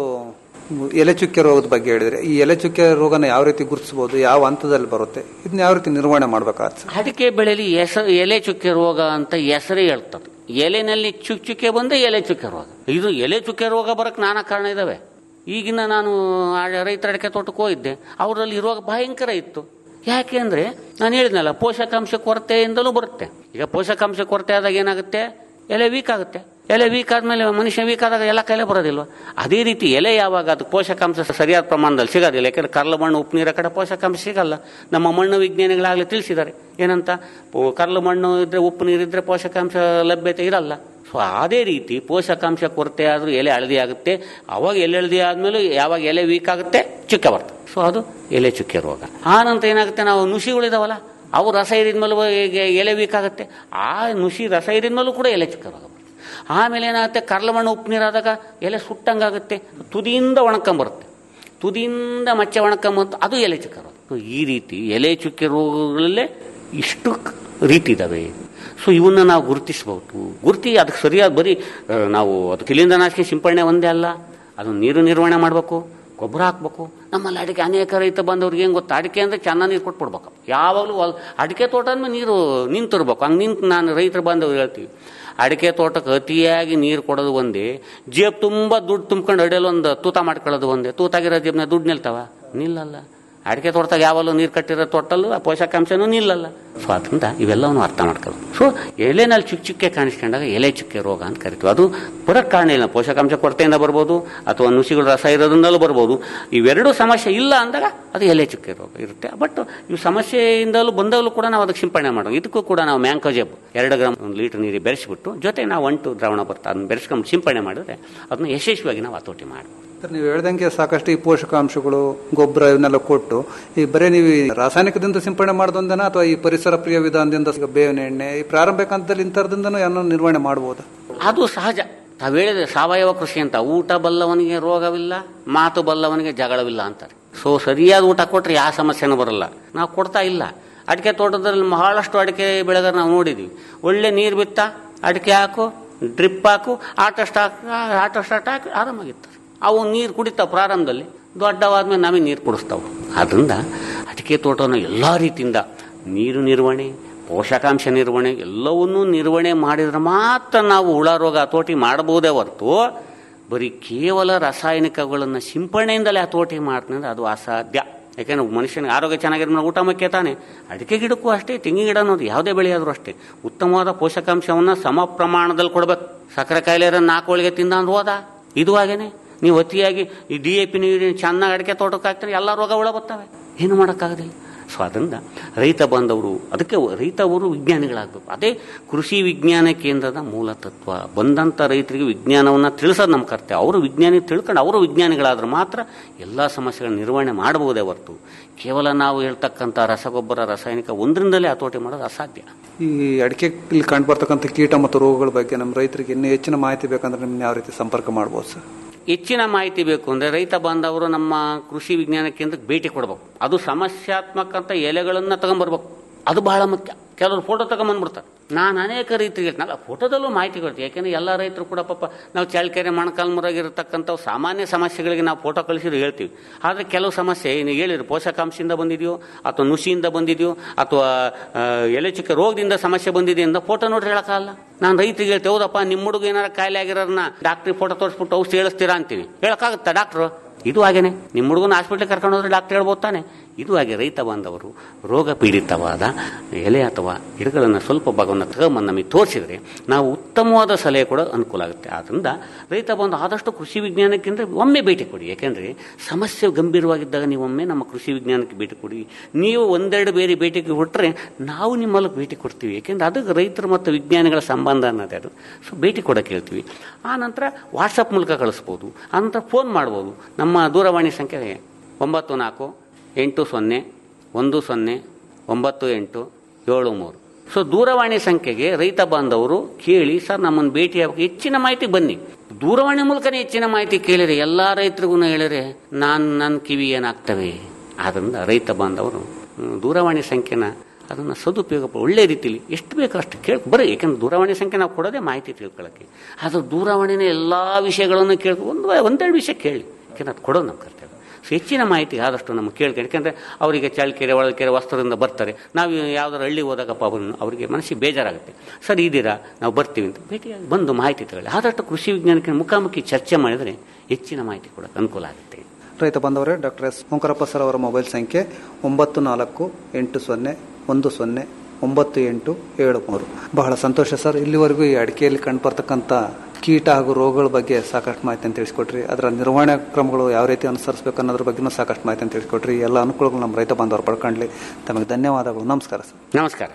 ಎಲೆ ಚುಕ್ಕೆ ರೋಗದ ಬಗ್ಗೆ ಹೇಳಿದ್ರೆ ಈ ಎಲೆ ಚುಕ್ಕೆ ರೋಗನ ಯಾವ ರೀತಿ ಗುರುತಿಸಬಹುದು ಯಾವ ಹಂತದಲ್ಲಿ ಬರುತ್ತೆ ಇದನ್ನ ಯಾವ ರೀತಿ ನಿರ್ವಹಣೆ ಮಾಡ್ಬೇಕಾಗತ್ತೆ ಸರ್ ಅಡಿಕೆ ಬೆಳೆಯಲ್ಲಿ ಹೆಸರು ಎಲೆ ಚುಕ್ಕೆ ರೋಗ ಅಂತ ಹೆಸರೇ ಹೇಳ್ತದೆ ಎಲೆನಲ್ಲಿ ಚುಕ್ ಚುಕ್ಕೆ ಬಂದ್ರೆ ಎಲೆ ಚುಕ್ಕೆ ರೋಗ ಇದು ಎಲೆ ಚುಕ್ಕೆ ರೋಗ ಬರಕ್ಕೆ ನಾನಾ ಕಾರಣ ಇದಾವೆ ಈಗಿನ ನಾನು ಆ ರೈತರ ಅಡಿಕೆ ತೋಟಕ್ಕೆ ಹೋಗಿದ್ದೆ ಅವರಲ್ಲಿ ಈ ರೋಗ ಭಯಂಕರ ಇತ್ತು ಯಾಕೆ ಅಂದರೆ ನಾನು ಹೇಳಿದ್ನಲ್ಲ ಪೋಷಕಾಂಶ ಕೊರತೆಯಿಂದಲೂ ಬರುತ್ತೆ ಈಗ ಪೋಷಕಾಂಶ ಕೊರತೆ ಆದಾಗ ಏನಾಗುತ್ತೆ ಎಲೆ ವೀಕ್ ಆಗುತ್ತೆ ಎಲೆ ವೀಕ್ ಆದಮೇಲೆ ಮನುಷ್ಯ ವೀಕ್ ಆದಾಗ ಎಲ್ಲ ಕಾಯಿಲೆ ಬರೋದಿಲ್ವ ಅದೇ ರೀತಿ ಎಲೆ ಯಾವಾಗ ಅದು ಪೋಷಕಾಂಶ ಸರಿಯಾದ ಪ್ರಮಾಣದಲ್ಲಿ ಸಿಗೋದಿಲ್ಲ ಯಾಕಂದ್ರೆ ಕರ್ಲು ಮಣ್ಣು ಉಪ್ಪು ನೀರ ಕಡೆ ಪೋಷಕಾಂಶ ಸಿಗಲ್ಲ ನಮ್ಮ ಮಣ್ಣು ವಿಜ್ಞಾನಿಗಳಾಗಲಿ ತಿಳಿಸಿದ್ದಾರೆ ಏನಂತ ಪೋ- ಕರ್ಲು ಮಣ್ಣು ಇದ್ರೆ ಉಪ್ಪು ನೀರಿದ್ರೆ ಪೋಷಕಾಂಶ ಲಭ್ಯತೆ ಇರಲ್ಲ ಸೊ ಅದೇ ರೀತಿ ಪೋಷಕಾಂಶ ಕೊರತೆ ಆದರೂ ಎಲೆ ಹಳದಿ ಆಗುತ್ತೆ ಅವಾಗ ಎಲೆ ಹಳದಿ ಆದ್ಮೇಲೆ ಯಾವಾಗ ಎಲೆ ವೀಕ್ ಆಗುತ್ತೆ ಚುಕ್ಕೆ ಬರ್ತದೆ ಸೊ ಅದು ಎಲೆ ಚುಕ್ಕೆ ರೋಗ ಆ ನಂತರ ಏನಾಗುತ್ತೆ ನಾವು ನುಸಿಗಳಿದಾವಲ್ಲ ಅವು ರಸ ಇರಿದ್ಮೇಲೂ ಈಗ ಎಲೆ ವೀಕ್ ಆಗುತ್ತೆ ಆ ನುಸಿ ರಸ ಇರಿದ್ಮೇಲೂ ಕೂಡ ಎಲೆ ಚುಕ್ಕೆ ರೋಗ ಬರುತ್ತೆ ಆಮೇಲೆ ಏನಾಗುತ್ತೆ ಕರ್ಲ ಮಣ್ಣು ಉಪ್ಪು ನೀರಾದಾಗ ಎಲೆ ಸುಟ್ಟಂಗಾಗುತ್ತೆ ತುದಿಯಿಂದ ಒಣಕೊಂಬರುತ್ತೆ ತುದಿಯಿಂದ ಮಚ್ಚೆ ಒಣಕೊಂಬಂತು ಅದು ಎಲೆ ಚುಕ್ಕೆ ರೋಗ ಸೊ ಈ ರೀತಿ ಎಲೆ ಚುಕ್ಕೆ ರೋಗಗಳಲ್ಲೇ ಇಷ್ಟು ಕ್- ರೀತಿ ಇದ್ದಾವೆ ಸೊ ಇವನ್ನ ನಾವು ಗುರುತಿಸ್ಬೋದು ಗುರುತಿ ಅದಕ್ಕೆ ಸರಿಯಾದ ಬರೀ ಆ, ನಾವು ಅದು ಶಿಲೀಂಧ್ರನಾಶಕ ಸಿಂಪಡಣೆ ಒಂದೇ ಅಲ್ಲ ಅದನ್ನು ನೀರು ನಿರ್ವಹಣೆ ಮಾಡಬೇಕು ಗೊಬ್ಬರ ಹಾಕ್ಬೇಕು ನಮ್ಮಲ್ಲಿ ಅಡಿಕೆ ಅನೇಕ ರೈತ ಬಂದವ್ರಿಗೆ ಏನು ಗೊತ್ತಾ ಅಡಿಕೆ ಅಂದರೆ ಚೆನ್ನಾಗಿ ನೀರು ಕೊಟ್ಬಿಡ್ಬೇಕು ಯಾವಾಗಲೂ ಹೊಲ್ ಅಡಿಕೆ ತೋಟ ಅಂದ್ಮೇಲೆ ನೀರು ನಿಂತಿರ್ಬೇಕು ಹಂಗೆ ನಿಂತು ನಾನು ರೈತರು ಬಂದವ್ರು ಹೇಳ್ತೀವಿ ಅಡಿಕೆ ತೋಟಕ್ಕೆ ಅತಿಯಾಗಿ ನೀರು ಕೊಡೋದು ಒಂದೇ ಜೇಬ್ ತುಂಬ ದುಡ್ಡು ತುಂಬ್ಕೊಂಡು ಅಡಿಯಲ್ಲಿ ಒಂದು ತೂತ ಮಾಡ್ಕೊಳ್ಳೋದು ಒಂದೇ ತೂತಾಗಿರೋ ಜೇಬ್ನ ದುಡ್ಡು ನಿಲ್ತಾವ ನಿಲ್ಲಲ್ಲ ಅಡಿಕೆ ತೋಟದಾಗ ಯಾವಲ್ಲೂ ನೀರು ಕಟ್ಟಿರೋ ತೋಟಲ್ಲೂ ಆ ಪೋಷಕಾಂಶನೂ ನಿಲ್ಲಲ್ಲ ಸೊ ಅದರಿಂದ ಇವೆಲ್ಲವನ್ನು ಅರ್ಥ ಮಾಡ್ಕೊಳ್ಳೋದು ಸೊ ಎಲೆನಲ್ಲಿ ಚುಕ್ ಚುಕ್ಕೆ ಕಾಣಿಸ್ಕೊಂಡಾಗ ಎಲೆ ಚುಕ್ಕೆ ರೋಗ ಅಂತ ಕರಿತೀವಿ ಅದು ಬರೋಕ್ಕೆ ಕಾರಣ ಇಲ್ಲ ಪೋಷಕಾಂಶ ಕೊರತೆಯಿಂದ ಬರ್ಬೋದು ಅಥವಾ ನುಸಿಗಳ ರಸ ಇರೋದ್ರಿಂದಲೂ ಬರ್ಬೋದು ಇವೆರಡೂ ಸಮಸ್ಯೆ ಇಲ್ಲ ಅಂದಾಗ ಅದು ಎಲೆ ಚುಕ್ಕೆ ರೋಗ ಇರುತ್ತೆ ಬಟ್ ಇವು ಸಮಸ್ಯೆಯಿಂದಲೂ ಬಂದಾಗಲೂ ಕೂಡ ನಾವು ಅದಕ್ಕೆ ಸಿಂಪಡಣೆ ಮಾಡೋದು ಇದಕ್ಕೂ ಕೂಡ ನಾವು ಮ್ಯಾಂಕೋಜೆಬ್ ಎರಡು ಗ್ರಾಮ್ ಒಂದು ಲೀಟರ್ ನೀರಿಗೆ ಬೆರೆಸಿಬಿಟ್ಟು ಜೊತೆ ನಾವು ಅಂಟು ದ್ರಾವಣ ಬರ್ತಾ ಅದನ್ನ ಬೆರೆಸ್ಕೊಂಡು ಸಿಂಪಡಣೆ ಮಾಡಿದ್ರೆ ಅದನ್ನ ಯಶಸ್ವಿಯಾಗಿ ನಾವು ಹತೋಟಿ ಮಾಡ್ಬೋದು ಸರ್ ನೀವು ಹೇಳ್ದಂಗೆ ಸಾಕಷ್ಟು ಈ ಪೋಷಕಾಂಶಗಳು ಗೊಬ್ಬರ ಇವನ್ನೆಲ್ಲ ಕೊಟ್ಟು ಈ ಬರೀ ನೀವು ಈ ರಾಸಾಯನಿಕದಿಂದ ಸಿಂಪಡಣೆ ಮಾಡೋದೊಂದೇನ ಅಥವಾ ಈ ಪರಿಸರ ಪ್ರಿಯ ವಿಧಾನದಿಂದ ಈಗ ಬೇವಿನ ಎಣ್ಣೆ ಈ ಪ್ರಾರಂಭಿಕ ಹಂತದಲ್ಲಿ ಇಂಥದ್ರಿಂದನೂ ಏನೋ ನಿರ್ವಹಣೆ ಮಾಡಬಹುದು ಅದು ಸಹಜ ತಾವು ಹೇಳಿದ್ರೆ ಸಾವಯವ ಕೃಷಿ ಅಂತ ಊಟ ಬಲ್ಲವನಿಗೆ ರೋಗವಿಲ್ಲ ಮಾತು ಬಲ್ಲವನಿಗೆ ಜಗಳವಿಲ್ಲ ಅಂತಾರೆ ಸೊ ಸರಿಯಾದ ಊಟ ಕೊಟ್ರೆ ಯಾವ ಸಮಸ್ಯೆನೂ ಬರಲ್ಲ ನಾವು ಕೊಡ್ತಾ ಇಲ್ಲ ಅಡಿಕೆ ತೋಟದಲ್ಲಿ ಬಹಳಷ್ಟು ಅಡಿಕೆ ಬೆಳೆಗಾರ ನಾವು ನೋಡಿದ್ವಿ ಒಳ್ಳೆ ನೀರು ಬಿತ್ತ ಅಡಿಕೆ ಹಾಕು ಡ್ರಿಪ್ ಹಾಕು ಆಟೋ ಸ್ಟಾಕ್ ಆಟೋ ಸ್ಟಾರ್ಟ್ ಹಾಕಿ ಆರಾಮಾಗಿರ್ತಾರೆ ಅವು ನೀರು ಕುಡಿತಾವೆ ಪ್ರಾರಂಭದಲ್ಲಿ ದೊಡ್ಡವಾದ್ಮೇಲೆ ನಮಗೆ ನೀರು ಕುಡಿಸ್ತಾವೆ ಆದ್ರಿಂದ ಅಡಿಕೆ ತೋಟವನ್ನು ಎಲ್ಲ ರೀತಿಯಿಂದ ನೀರು ನಿರ್ವಹಣೆ ಪೋಷಕಾಂಶ ನಿರ್ವಹಣೆ ಎಲ್ಲವನ್ನೂ ನಿರ್ವಹಣೆ ಮಾಡಿದ್ರೆ ಮಾತ್ರ ನಾವು ಹುಳ ರೋಗ ಹತೋಟಿ ಮಾಡಬಹುದೇ ಹೊರತು ಬರೀ ಕೇವಲ ರಾಸಾಯನಿಕಗಳನ್ನು ಸಿಂಪರಣೆಯಿಂದಲೇ ಹತೋಟಿ ಮಾಡ್ತೀನಿ ಅಂದ್ರೆ ಅದು ಅಸಾಧ್ಯ ಯಾಕೆಂದ್ರೆ ಮನುಷ್ಯನಿಗೆ ಆರೋಗ್ಯ ಚೆನ್ನಾಗಿರೋ ಊಟ ಮುಖ್ಯ ತಾನೆ ಅಡಿಕೆ ಗಿಡಕ್ಕೂ ಅಷ್ಟೇ ತೆಂಗಿನ ಗಿಡ ಅನ್ನೋದು ಯಾವುದೇ ಬೆಳೆ ಆದರೂ ಅಷ್ಟೇ ಉತ್ತಮವಾದ ಪೋಷಕಾಂಶವನ್ನು ಸಮ ಪ್ರಮಾಣದಲ್ಲಿ ಕೊಡಬೇಕು ಸಕ್ಕರೆ ಕಾಯಿಲೆ ಇರೋ ನಾಲ್ಕು ಹೋಳಿಗೆ ತಿಂದ ಅಂದ್ರೆ ಹೋದ ಇದು ಹಾಗೇನೆ ನೀವು ಅತಿಯಾಗಿ ಈ ಡಿ ಎ ಪಿ ನೀರು ಚೆನ್ನಾಗಿ ಅಡಿಕೆ ತೋಟಕ್ಕೆ ಹಾಕ್ತಾರೆ ಎಲ್ಲ ರೋಗ ಒಳ ಬರ್ತವೆ ಏನು ಮಾಡೋಕ್ಕಾಗೋದಿಲ್ಲ ಸೊ ಅದರಿಂದ ರೈತ ಬಂದವರು ಅದಕ್ಕೆ ರೈತ ಅವರು ವಿಜ್ಞಾನಿಗಳಾಗಬೇಕು ಅದೇ ಕೃಷಿ ವಿಜ್ಞಾನ ಕೇಂದ್ರದ ಮೂಲ ತತ್ವ ಬಂದಂಥ ರೈತರಿಗೆ ವಿಜ್ಞಾನವನ್ನು ತಿಳಿಸೋದು ನಮ್ಮ ಕರ್ತವ್ಯ ಅವರು ವಿಜ್ಞಾನಿ ತಿಳ್ಕೊಂಡು ಅವರು ವಿಜ್ಞಾನಿಗಳಾದ್ರೆ ಮಾತ್ರ ಎಲ್ಲ ಸಮಸ್ಯೆಗಳ ನಿರ್ವಹಣೆ ಮಾಡಬಹುದೇ ಹೊರತು ಕೇವಲ ನಾವು ಹೇಳ್ತಕ್ಕಂಥ ರಸಗೊಬ್ಬರ ರಾಸಾಯನಿಕ ಒಂದರಿಂದಲೇ ಹತೋಟಿ ಮಾಡೋದು ಅಸಾಧ್ಯ ಈ ಅಡಿಕೆ ಇಲ್ಲಿ ಕಂಡು ಬರ್ತಕ್ಕಂಥ ಕೀಟ ಮತ್ತು ರೋಗಗಳ ಬಗ್ಗೆ ನಮ್ಮ ರೈತರಿಗೆ ಇನ್ನೂ ಹೆಚ್ಚಿನ ಮಾಹಿತಿ ಬೇಕಂದ್ರೆ ನಿಮ್ಮನ್ನ ಯಾವ ರೀತಿ ಸಂಪರ್ಕ ಮಾಡ್ಬೋದು ಸರ್ ಹೆಚ್ಚಿನ ಮಾಹಿತಿ ಬೇಕು ಅಂದರೆ ರೈತ ಬಾಂಧವರು ನಮ್ಮ ಕೃಷಿ ವಿಜ್ಞಾನ ಕೇಂದ್ರಕ್ಕೆ ಭೇಟಿ ಕೊಡಬೇಕು ಅದು ಸಮಸ್ಯಾತ್ಮಕ ಅಂತ ಎಲೆಗಳನ್ನು ತಗೊಂಬರ್ಬೇಕು ಅದು ಬಹಳ ಮುಖ್ಯ ಕೆಲವರು ಫೋಟೋ ತಗೊಂಬಂದ್ಬಿಡ್ತಾರೆ ನಾನು ಅನೇಕ ರೀತಿಗೆ ನಾನು ಫೋಟೋದಲ್ಲೂ ಮಾಹಿತಿ ಕೊಡ್ತೀನಿ ಯಾಕೆಂದರೆ ಎಲ್ಲ ರೈತರು ಕೂಡ ಪಾಪ ನಾವು ಚಳ್ಳಕೆರೆ ಮೊಣಕಾಲ್ಮುರಾಗಿರ್ತಕ್ಕಂಥ ಸಾಮಾನ್ಯ ಸಮಸ್ಯೆಗಳಿಗೆ ನಾವು ಫೋಟೋ ಕಳಿಸಿದ್ರು ಹೇಳ್ತೀವಿ ಆದರೆ ಕೆಲವು ಸಮಸ್ಯೆ ನೀವು ಹೇಳಿದ್ರು ಪೋಷಕಾಂಶದಿಂದ ಬಂದಿದೆಯೋ ಅಥವಾ ನುಸಿಯಿಂದ ಬಂದಿದೆಯೋ ಅಥವಾ ಆ, ಎಲೆ ಚಿಕ್ಕ ರೋಗದಿಂದ ಸಮಸ್ಯೆ ಬಂದಿದೆ ಅಂತ ಫೋಟೋ ನೋಡ್ರಿ ಹೇಳೋಕ್ಕಾಗಲ್ಲ ನಾನು ರೈತರಿಗೆ ಹೇಳ್ತೇವೆ ಹೌದಪ್ಪ ನಿಮ್ಮ ಹುಡುಗ ಏನಾರ ಕಾಯಿಲೆ ಆಗಿರೋರನ್ನ ಡಾಕ್ಟ್ರಿಗೆ ಫೋಟೋ ತೋರಿಸ್ಬಿಟ್ಟು ಔಷಧಿ ಹೇಳಿಸ್ತೀರಾ ಅಂತೀವಿ ಹೇಳೋಕ್ಕಾಗುತ್ತಾ ಡಾಕ್ಟ್ರು ಇದು ಹಾಗೇನೆ ನಿಮ್ಮ ಹುಡುಗನ ಹಾಸ್ಪಿಟ್ಲಿಗೆ ಕರ್ಕೊಂಡು ಹೋದ್ರೆ ಡಾಕ್ಟರ್ ಹೇಳ್ಬೋದು ತಾನೆ ಇದು ಹಾಗೆ ರೈತ ಬಾಂಧವರು ರೋಗ ಪೀಡಿತವಾದ ಎಲೆ ಅಥವಾ ಗಿಡಗಳನ್ನು ಸ್ವಲ್ಪ ಭಾಗವನ್ನು ತಗೊಂಬಂದು ನಮಗೆ ತೋರಿಸಿದ್ರೆ ನಾವು ಉತ್ತಮವಾದ ಸಲಹೆ ಕೂಡ ಅನುಕೂಲ ಆಗುತ್ತೆ ಆದ್ದರಿಂದ ರೈತ ಬಂದು ಆದಷ್ಟು ಕೃಷಿ ವಿಜ್ಞಾನಕ್ಕಿಂತ ಒಮ್ಮೆ ಭೇಟಿ ಕೊಡಿ ಯಾಕೆಂದರೆ ಸಮಸ್ಯೆ ಗಂಭೀರವಾಗಿದ್ದಾಗ ನೀವು ಒಮ್ಮೆ ನಮ್ಮ ಕೃಷಿ ವಿಜ್ಞಾನಕ್ಕೆ ಭೇಟಿ ಕೊಡಿ ನೀವು ಒಂದೆರಡು ಬೇರೆ ಭೇಟಿಗೆ ಹೊಟ್ಟರೆ ನಾವು ನಿಮ್ಮಲ್ಲಿ ಭೇಟಿ ಕೊಡ್ತೀವಿ ಯಾಕೆಂದ್ರೆ ಅದಕ್ಕೆ ರೈತರು ಮತ್ತು ವಿಜ್ಞಾನಿಗಳ ಸಂಬಂಧ ಅನ್ನೋದೇ ಅದು ಸೊ ಭೇಟಿ ಕೊಡೋಕೆ ಹೇಳ್ತೀವಿ ಆ ನಂತರ ವಾಟ್ಸಪ್ ಮೂಲಕ ಕಳಿಸ್ಬೋದು ಆ ನಂತರ ಫೋನ್ ಮಾಡ್ಬೋದು ನಮ್ಮ ದೂರವಾಣಿ ಸಂಖ್ಯೆ ಒಂಬತ್ತು ನಾಲ್ಕು ಎಂಟು ಸೊನ್ನೆ ಒಂದು ಸೊನ್ನೆ ಒಂಬತ್ತು ಎಂಟು ಏಳು ಮೂರು ಸೊ ದೂರವಾಣಿ ಸಂಖ್ಯೆಗೆ ರೈತ ಬಾಂಧವರು ಕೇಳಿ ಸರ್ ನಮ್ಮನ್ನು ಭೇಟಿ ಆಗಬೇಕು ಹೆಚ್ಚಿನ ಮಾಹಿತಿ ಬನ್ನಿ ದೂರವಾಣಿ ಮೂಲಕನೇ ಹೆಚ್ಚಿನ ಮಾಹಿತಿ ಕೇಳಿರಿ ಎಲ್ಲ ರೈತರಿಗೂ ಹೇಳಿದ್ರೆ ನಾನು ನನ್ನ ಕಿವಿ ಏನಾಗ್ತವೆ ಆದ್ದರಿಂದ ರೈತ ಬಾಂಧವರು ಹ್ಮ್, ದೂರವಾಣಿ ಸಂಖ್ಯೆನ ಅದನ್ನು ಸದುಪಯೋಗ ಪ- ಒಳ್ಳೆ ರೀತಿಲಿ ಎಷ್ಟು ಬೇಕೋ ಅಷ್ಟು ಕೇಳಿ ಬರೀ ಯಾಕಂದ್ರೆ ದೂರವಾಣಿ ಸಂಖ್ಯೆ ನಾವು ಕೊಡೋದೇ ಮಾಹಿತಿ ತಿಳ್ಕೊಳ್ಳೋಕ್ಕೆ ಅದು ದೂರವಾಣಿನೇ ಎಲ್ಲ ವಿಷಯಗಳನ್ನು ಕೇಳ್ಕೊ ಒಂದು ಒಂದೆರಡು ವಿಷಯ ಕೇಳಿ ಯಾಕೆಂದ್ರೆ ಅದು ಕೊಡೋದು ನಮ್ಮ ಕರ್ತವ್ಯ ಸೊ ಹೆಚ್ಚಿನ ಮಾಹಿತಿ ಆದಷ್ಟು ನಮಗೆ ಕೇಳ್ಕೊಂಡು ಯಾಕೆಂದರೆ ಅವರಿಗೆ ಚಳ್ಳಕೆರೆ ಒಳಕೆರೆ ವಸ್ತ್ರದಿಂದ ಬರ್ತಾರೆ ನಾವು ಯಾವ್ದಾರು ಹಳ್ಳಿ ಹೋದಾಗಪ್ಪ ಅವ್ರನ್ನ ಅವರಿಗೆ ಮನಸ್ಸಿಗೆ ಬೇಜಾರಾಗುತ್ತೆ ಸರ್ ಇದ್ದೀರಾ ನಾವು ಬರ್ತೀವಿ ಅಂತ ಭೇಟಿಯಾಗಿ ಬಂದು ಮಾಹಿತಿ ತಗೊಳ್ಳಿ ಆದಷ್ಟು ಕೃಷಿ ವಿಜ್ಞಾನಕ್ಕೆ ಮುಖಾಮುಖಿ ಚರ್ಚೆ ಮಾಡಿದರೆ ಹೆಚ್ಚಿನ ಮಾಹಿತಿ ಕೊಡೋಕೆ ಅನುಕೂಲ ಆಗುತ್ತೆ ರೈತ ಬಾಂಧವರೇ ಡಾಕ್ಟರ್ ಎಸ್ ಓಂಕಾರಪ್ಪ ಸರ್ ಅವರ ಮೊಬೈಲ್ ಸಂಖ್ಯೆ ಒಂಬತ್ತು ನಾಲ್ಕು ಎಂಟು ಸೊನ್ನೆ ಒಂದು ಸೊನ್ನೆ ಒಂಬತ್ತು ಎಂಟು ಏಳು ಮೂರು ಬಹಳ ಸಂತೋಷ ಸರ್ ಇಲ್ಲಿವರೆಗೂ ಈ ಅಡಿಕೆಯಲ್ಲಿ ಕಂಡುಬರ್ತಕ್ಕಂಥ ಕೀಟ ಹಾಗೂ ರೋಗಗಳ ಬಗ್ಗೆ ಸಾಕಷ್ಟು ಮಾಹಿತಿಯನ್ನು ತಿಳಿಸ್ಕೊಟ್ರಿ ಅದರ ನಿರ್ವಹಣೆ ಕ್ರಮಗಳು ಯಾವ ರೀತಿ ಅನುಸರಿಸಬೇಕು ಅನ್ನೋದ್ರ ಬಗ್ಗೆನೂ ಸಾಕಷ್ಟು ಮಾಹಿತಿಯನ್ನು ತಿಳಿಸ್ಕೊಟ್ರಿ ಈ ಎಲ್ಲ ಅನುಕೂಲಗಳು ನಮ್ಮ ರೈತ ಬಾಂಧವರು ಪಡ್ಕೊಂಡ್ಲಿ ತಮಗೆ ಧನ್ಯವಾದಗಳು ನಮಸ್ಕಾರ ಸರ್ ನಮಸ್ಕಾರ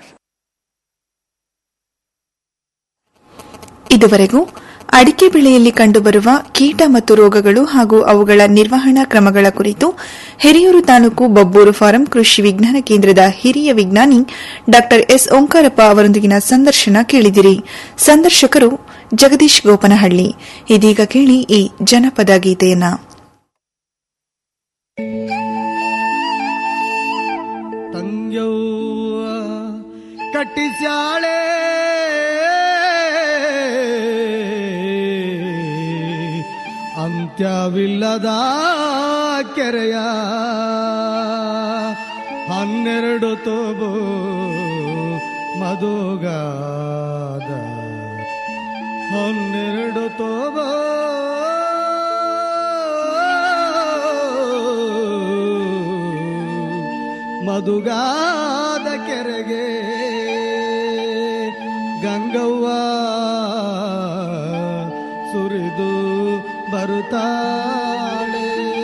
ಇದುವರೆಗೂ ಅಡಿಕೆ ಬೆಳೆಯಲ್ಲಿ ಕಂಡುಬರುವ ಕೀಟ ಮತ್ತು ರೋಗಗಳು ಹಾಗೂ ಅವುಗಳ ನಿರ್ವಹಣಾ ಕ್ರಮಗಳ ಕುರಿತು ಹಿರಿಯೂರು ತಾಲೂಕು ಬಬ್ಬೂರು ಫಾರಂ ಕೃಷಿ ವಿಜ್ಞಾನ ಕೇಂದ್ರದ ಹಿರಿಯ ವಿಜ್ಞಾನಿ ಡಾ ಎಸ್ ಓಂಕಾರಪ್ಪ ಅವರೊಂದಿಗಿನ ಸಂದರ್ಶನ ಕೇಳಿದಿರಿ ಸಂದರ್ಶಕರು ಜಗದೀಶ್ ಗೋಪನಹಳ್ಳಿ ಇದೀಗ ಕೇಳಿ ಈ ಜನಪದ ಗೀತೆಯನ್ನ ತಂಗ್ಯವ್ವ ಕಟ್ಟಿಸ್ಯಾಳೆ ಅಂತ್ಯವಿಲ್ಲದ ಕೆರೆಯ ಹನ್ನೆರಡು ತೋಬು ಮಧುಗಾದ ಹನ್ನೆರಡು ತೋಬೋ ಮಧುಗಾದ ಕೆರೆಗೆ ಗಂಗವ್ವ ಸುರಿದು ಬರುತ್ತಾಳೆ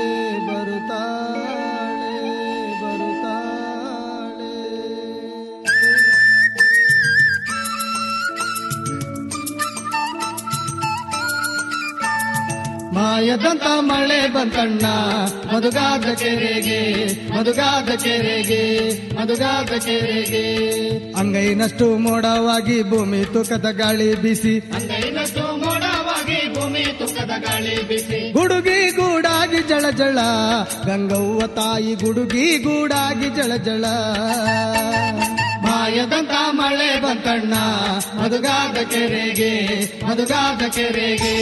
ಬರುತ್ತಾಳೆ ಬರುತ್ತಾಳೆ ಮಾಯದಂತ ಮಳೆ ಬಂತಣ್ಣ ಮಧುಗಾದ ಕೆರೆಗೆ ಮಧುಗಾದ ಕೆರೆಗೆ ಮಧುಗಾದ ಕೆರೆಗೆ ಅಂಗೈನಷ್ಟು ಮೋಡವಾಗಿ ಭೂಮಿ ತೂಕದ ಗಾಳಿ ಬಿಸಿ ಅಂಗೈನಷ್ಟು ಮೋಡವಾಗಿ ಭೂಮಿ ತುಕ್ಕದ ಗಾಳಿ ಬಿಸಿ ಗುಡುಗಿ ಗೂಡಾಗಿ ಜಳ ಜಳ ಗಂಗವ್ವ ತಾಯಿ ಗುಡುಗಿ ಗೂಡಾಗಿ ಜಳ ಜಳ ಮಾಯದಂತ ಮಳೆ ಬಂತಣ್ಣ ಮಧುಗಾದ ಕೆರೆಗೆ ಮಧುಗಾದ ಕೆರೆಗೆ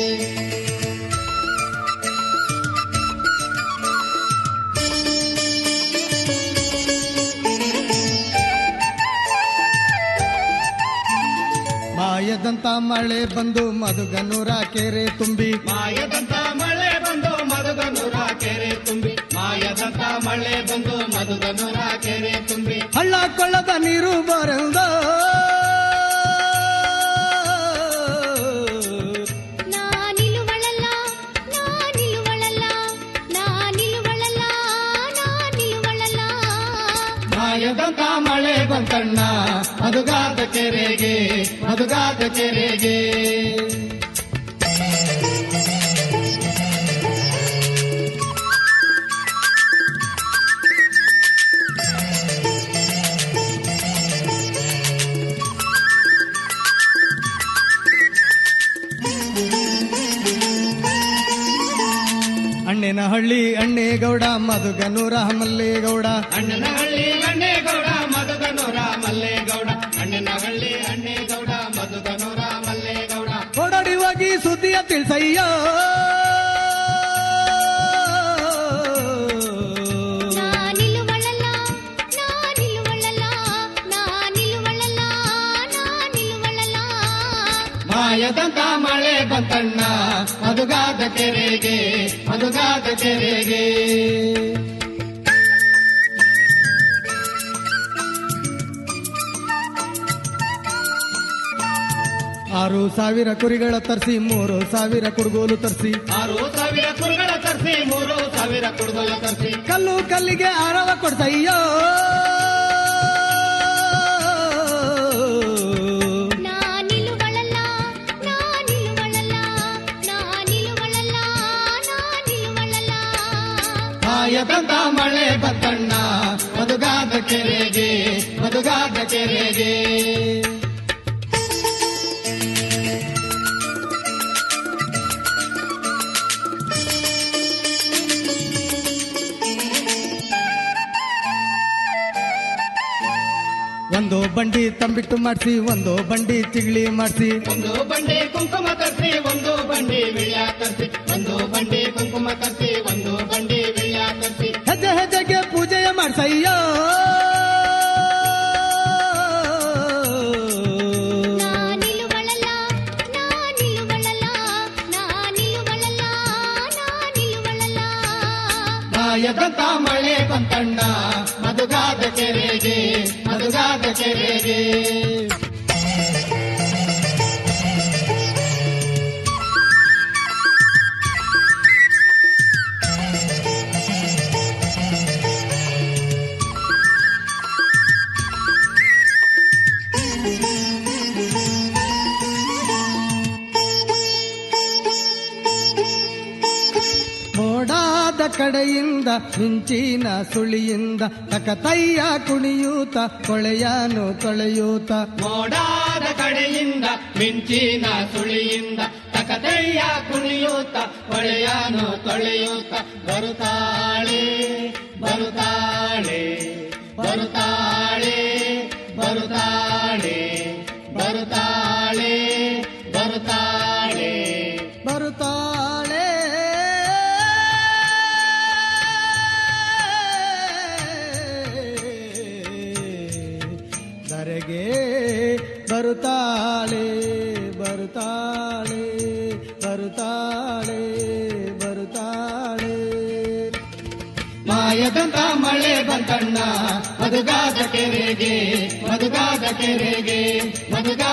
ಮಾಯದಂತ ಮಳೆ ಬಂದು ಮಧುಗನೂರ ಕೆರೆ ತುಂಬಿ ಮಾಯದಂತ ಮಳೆ ಬಂದು ಮಧುಗನೂರ ಕೆರೆ ತುಂಬಿ ಮಾಯದಂತ ಮಳೆ ಬಂದು ಮಧುಗನೂರ ಕೆರೆ ತುಂಬಿ ಹಳ್ಳ ಕೊಳ್ಳದ ನೀರು ಬರೆದ ನಾನಿಲುವಳಲ್ಲ ನಾನಿಲುವಳಲ್ಲ ನಾನಿಲುವಳಲ್ಲ ನಾನಿಲುವಳಲ್ಲ ಮಾಯದಂತ ಮಳೆ ಬಂತಣ್ಣ ಮಧುಗಾದ ಕೆರೆಗೆ ಮಧುಗಾದ ಕೆರೆಗೆ ಅಣ್ಣನ ಹಳ್ಳಿ ಅಣ್ಣೇಗೌಡ ಮಧುಗನೂರ ಮಲ್ಲೇಗೌಡ ಅಣ್ಣನ ಹಳ್ಳಿ ಅಣ್ಣೇಗೌಡ ಮಧುಗನೂರ ಮಲ್ಲೇಗೌಡ ಅಣ್ಣನ ಹಳ್ಳಿ ಅಣ್ಣೇಗೌಡ ಮಧುಗನೂರ ಮಲ್ಲೇಗೌಡ ಓಡಾಡಿ ಹೋಗಿ ಸುದ್ದಿಯ ತಿಳಿಸಯ್ಯ ನಾನಿಲುವಳಲ್ಲ ನಾನಿಲುವಳಲ್ಲ ನಾನಿಲುವಳಲ್ಲ ನಾನಿಲುವಳಲ್ಲ ಮಾಯದಂತ ಮಳೆ ಬಂತಣ್ಣ ಮಧುಗಾದ ಕೆರೆಗೆ ಮಧುಗಾದ ಕೆರೆಗೆ ಆರು ಸಾವಿರ ಕುರಿಗಳ ತರಿಸಿ ಮೂರು ಸಾವಿರ ಕುಡುಗೋಲು ತರಿಸಿ ಆರು ಸಾವಿರ ಕುರುಗಳ ತರಿಸಿ ಮೂರು ಸಾವಿರ ಕುಡುಗೋಲ ತರಿಸಿ ಕಲ್ಲು ಕಲ್ಲಿಗೆ ಆರವ ಕೊಡ್ಸಯ್ಯೋ ನಾನಿಲುವಳಲ್ಲ ನಾನಿಲುವಳಲ್ಲ ನಾನಿಲುವಳಲ್ಲ ನಾನಿಲುವಳಲ್ಲ ಮಾಯದಂತ ಮಳೆ ಬಂತಣ್ಣ ಮಧುಗಾದ ಕೆರೆಗೆ ಮಧುಗಾದ ಕೆರೆಗೆ ಒಂದು ಬಂಡಿ ತಂಬಿಟ್ಟು ಮಾಡಿಸಿ ಒಂದು ಬಂಡಿ ಚಿಗಳಿ ಮಾಡಿಸಿ ಒಂದು ಬಂಡಿ ಕುಂಕುಮ ತರಿಸಿ ಒಂದು ಬಂಡಿ ವಿಳ್ಯ ತರಿಸಿ ಒಂದು ಬಂಡಿ ಕುಂಕುಮ ತರಿಸಿ ಒಂದು ಬಂಡಿ ವಿಳ್ಯ ತರಿಸಿ ಹೆಜ್ಜೆ ಹೆಜ್ಜೆಗೆ ಪೂಜೆಯ ಮಾಡ್ಸಯ್ಯೋ ನಾನಿಲುವಳಲ್ಲ ನಾನಿಲುವಳಲ್ಲ ನಾನಿಲುವಳಲ್ಲ ನಾನಿಲುವಳಲ್ಲ ಮಾಯದಂತ ಮಳೆ ಬಂತಣ್ಣ ಮಧುಗಾದ ಕೆರೆಗೆ ಮಧುಗಾದ ಕೆರೆಗೆ ಮೋಡಾದ ಕಡೆಯಿಂದ ಮಿಂಚಿನ ಸುಳಿಯಿಂದ ತಕತಯ್ಯ ಕುಣಿಯೂತ ಕೊಳೆಯಾನು ತೊಳೆಯೂತ ಮೋಡಾದ ಕಡೆಯಿಂದ ಮಿಂಚಿನ ಸುಳಿಯಿಂದ ತಕತಯ್ಯ ಕುಣಿಯೂತ ಹೊಳೆಯಾನು ತೊಳೆಯೂತ ಬರುತ್ತಾಳೆ ಬರುತ್ತಾಳೆ ಬರುತ್ತಾಳೆ ಬರುತ್ತಾಳೆ ಬರುತ್ತಾಳೆ ಬರುತ್ತಾಳೆ ಬರುತ್ತಾಳೆ ಬರುತ್ತಾಳೆ ಮಾಯದಂತ ಮಳೆ ಬಂತಣ್ಣ ಮದುಗಾದ ಕೆರೆಗೆ ಮದುಗಾದ ಕೆರೆಗೆ ಮದುಗಾ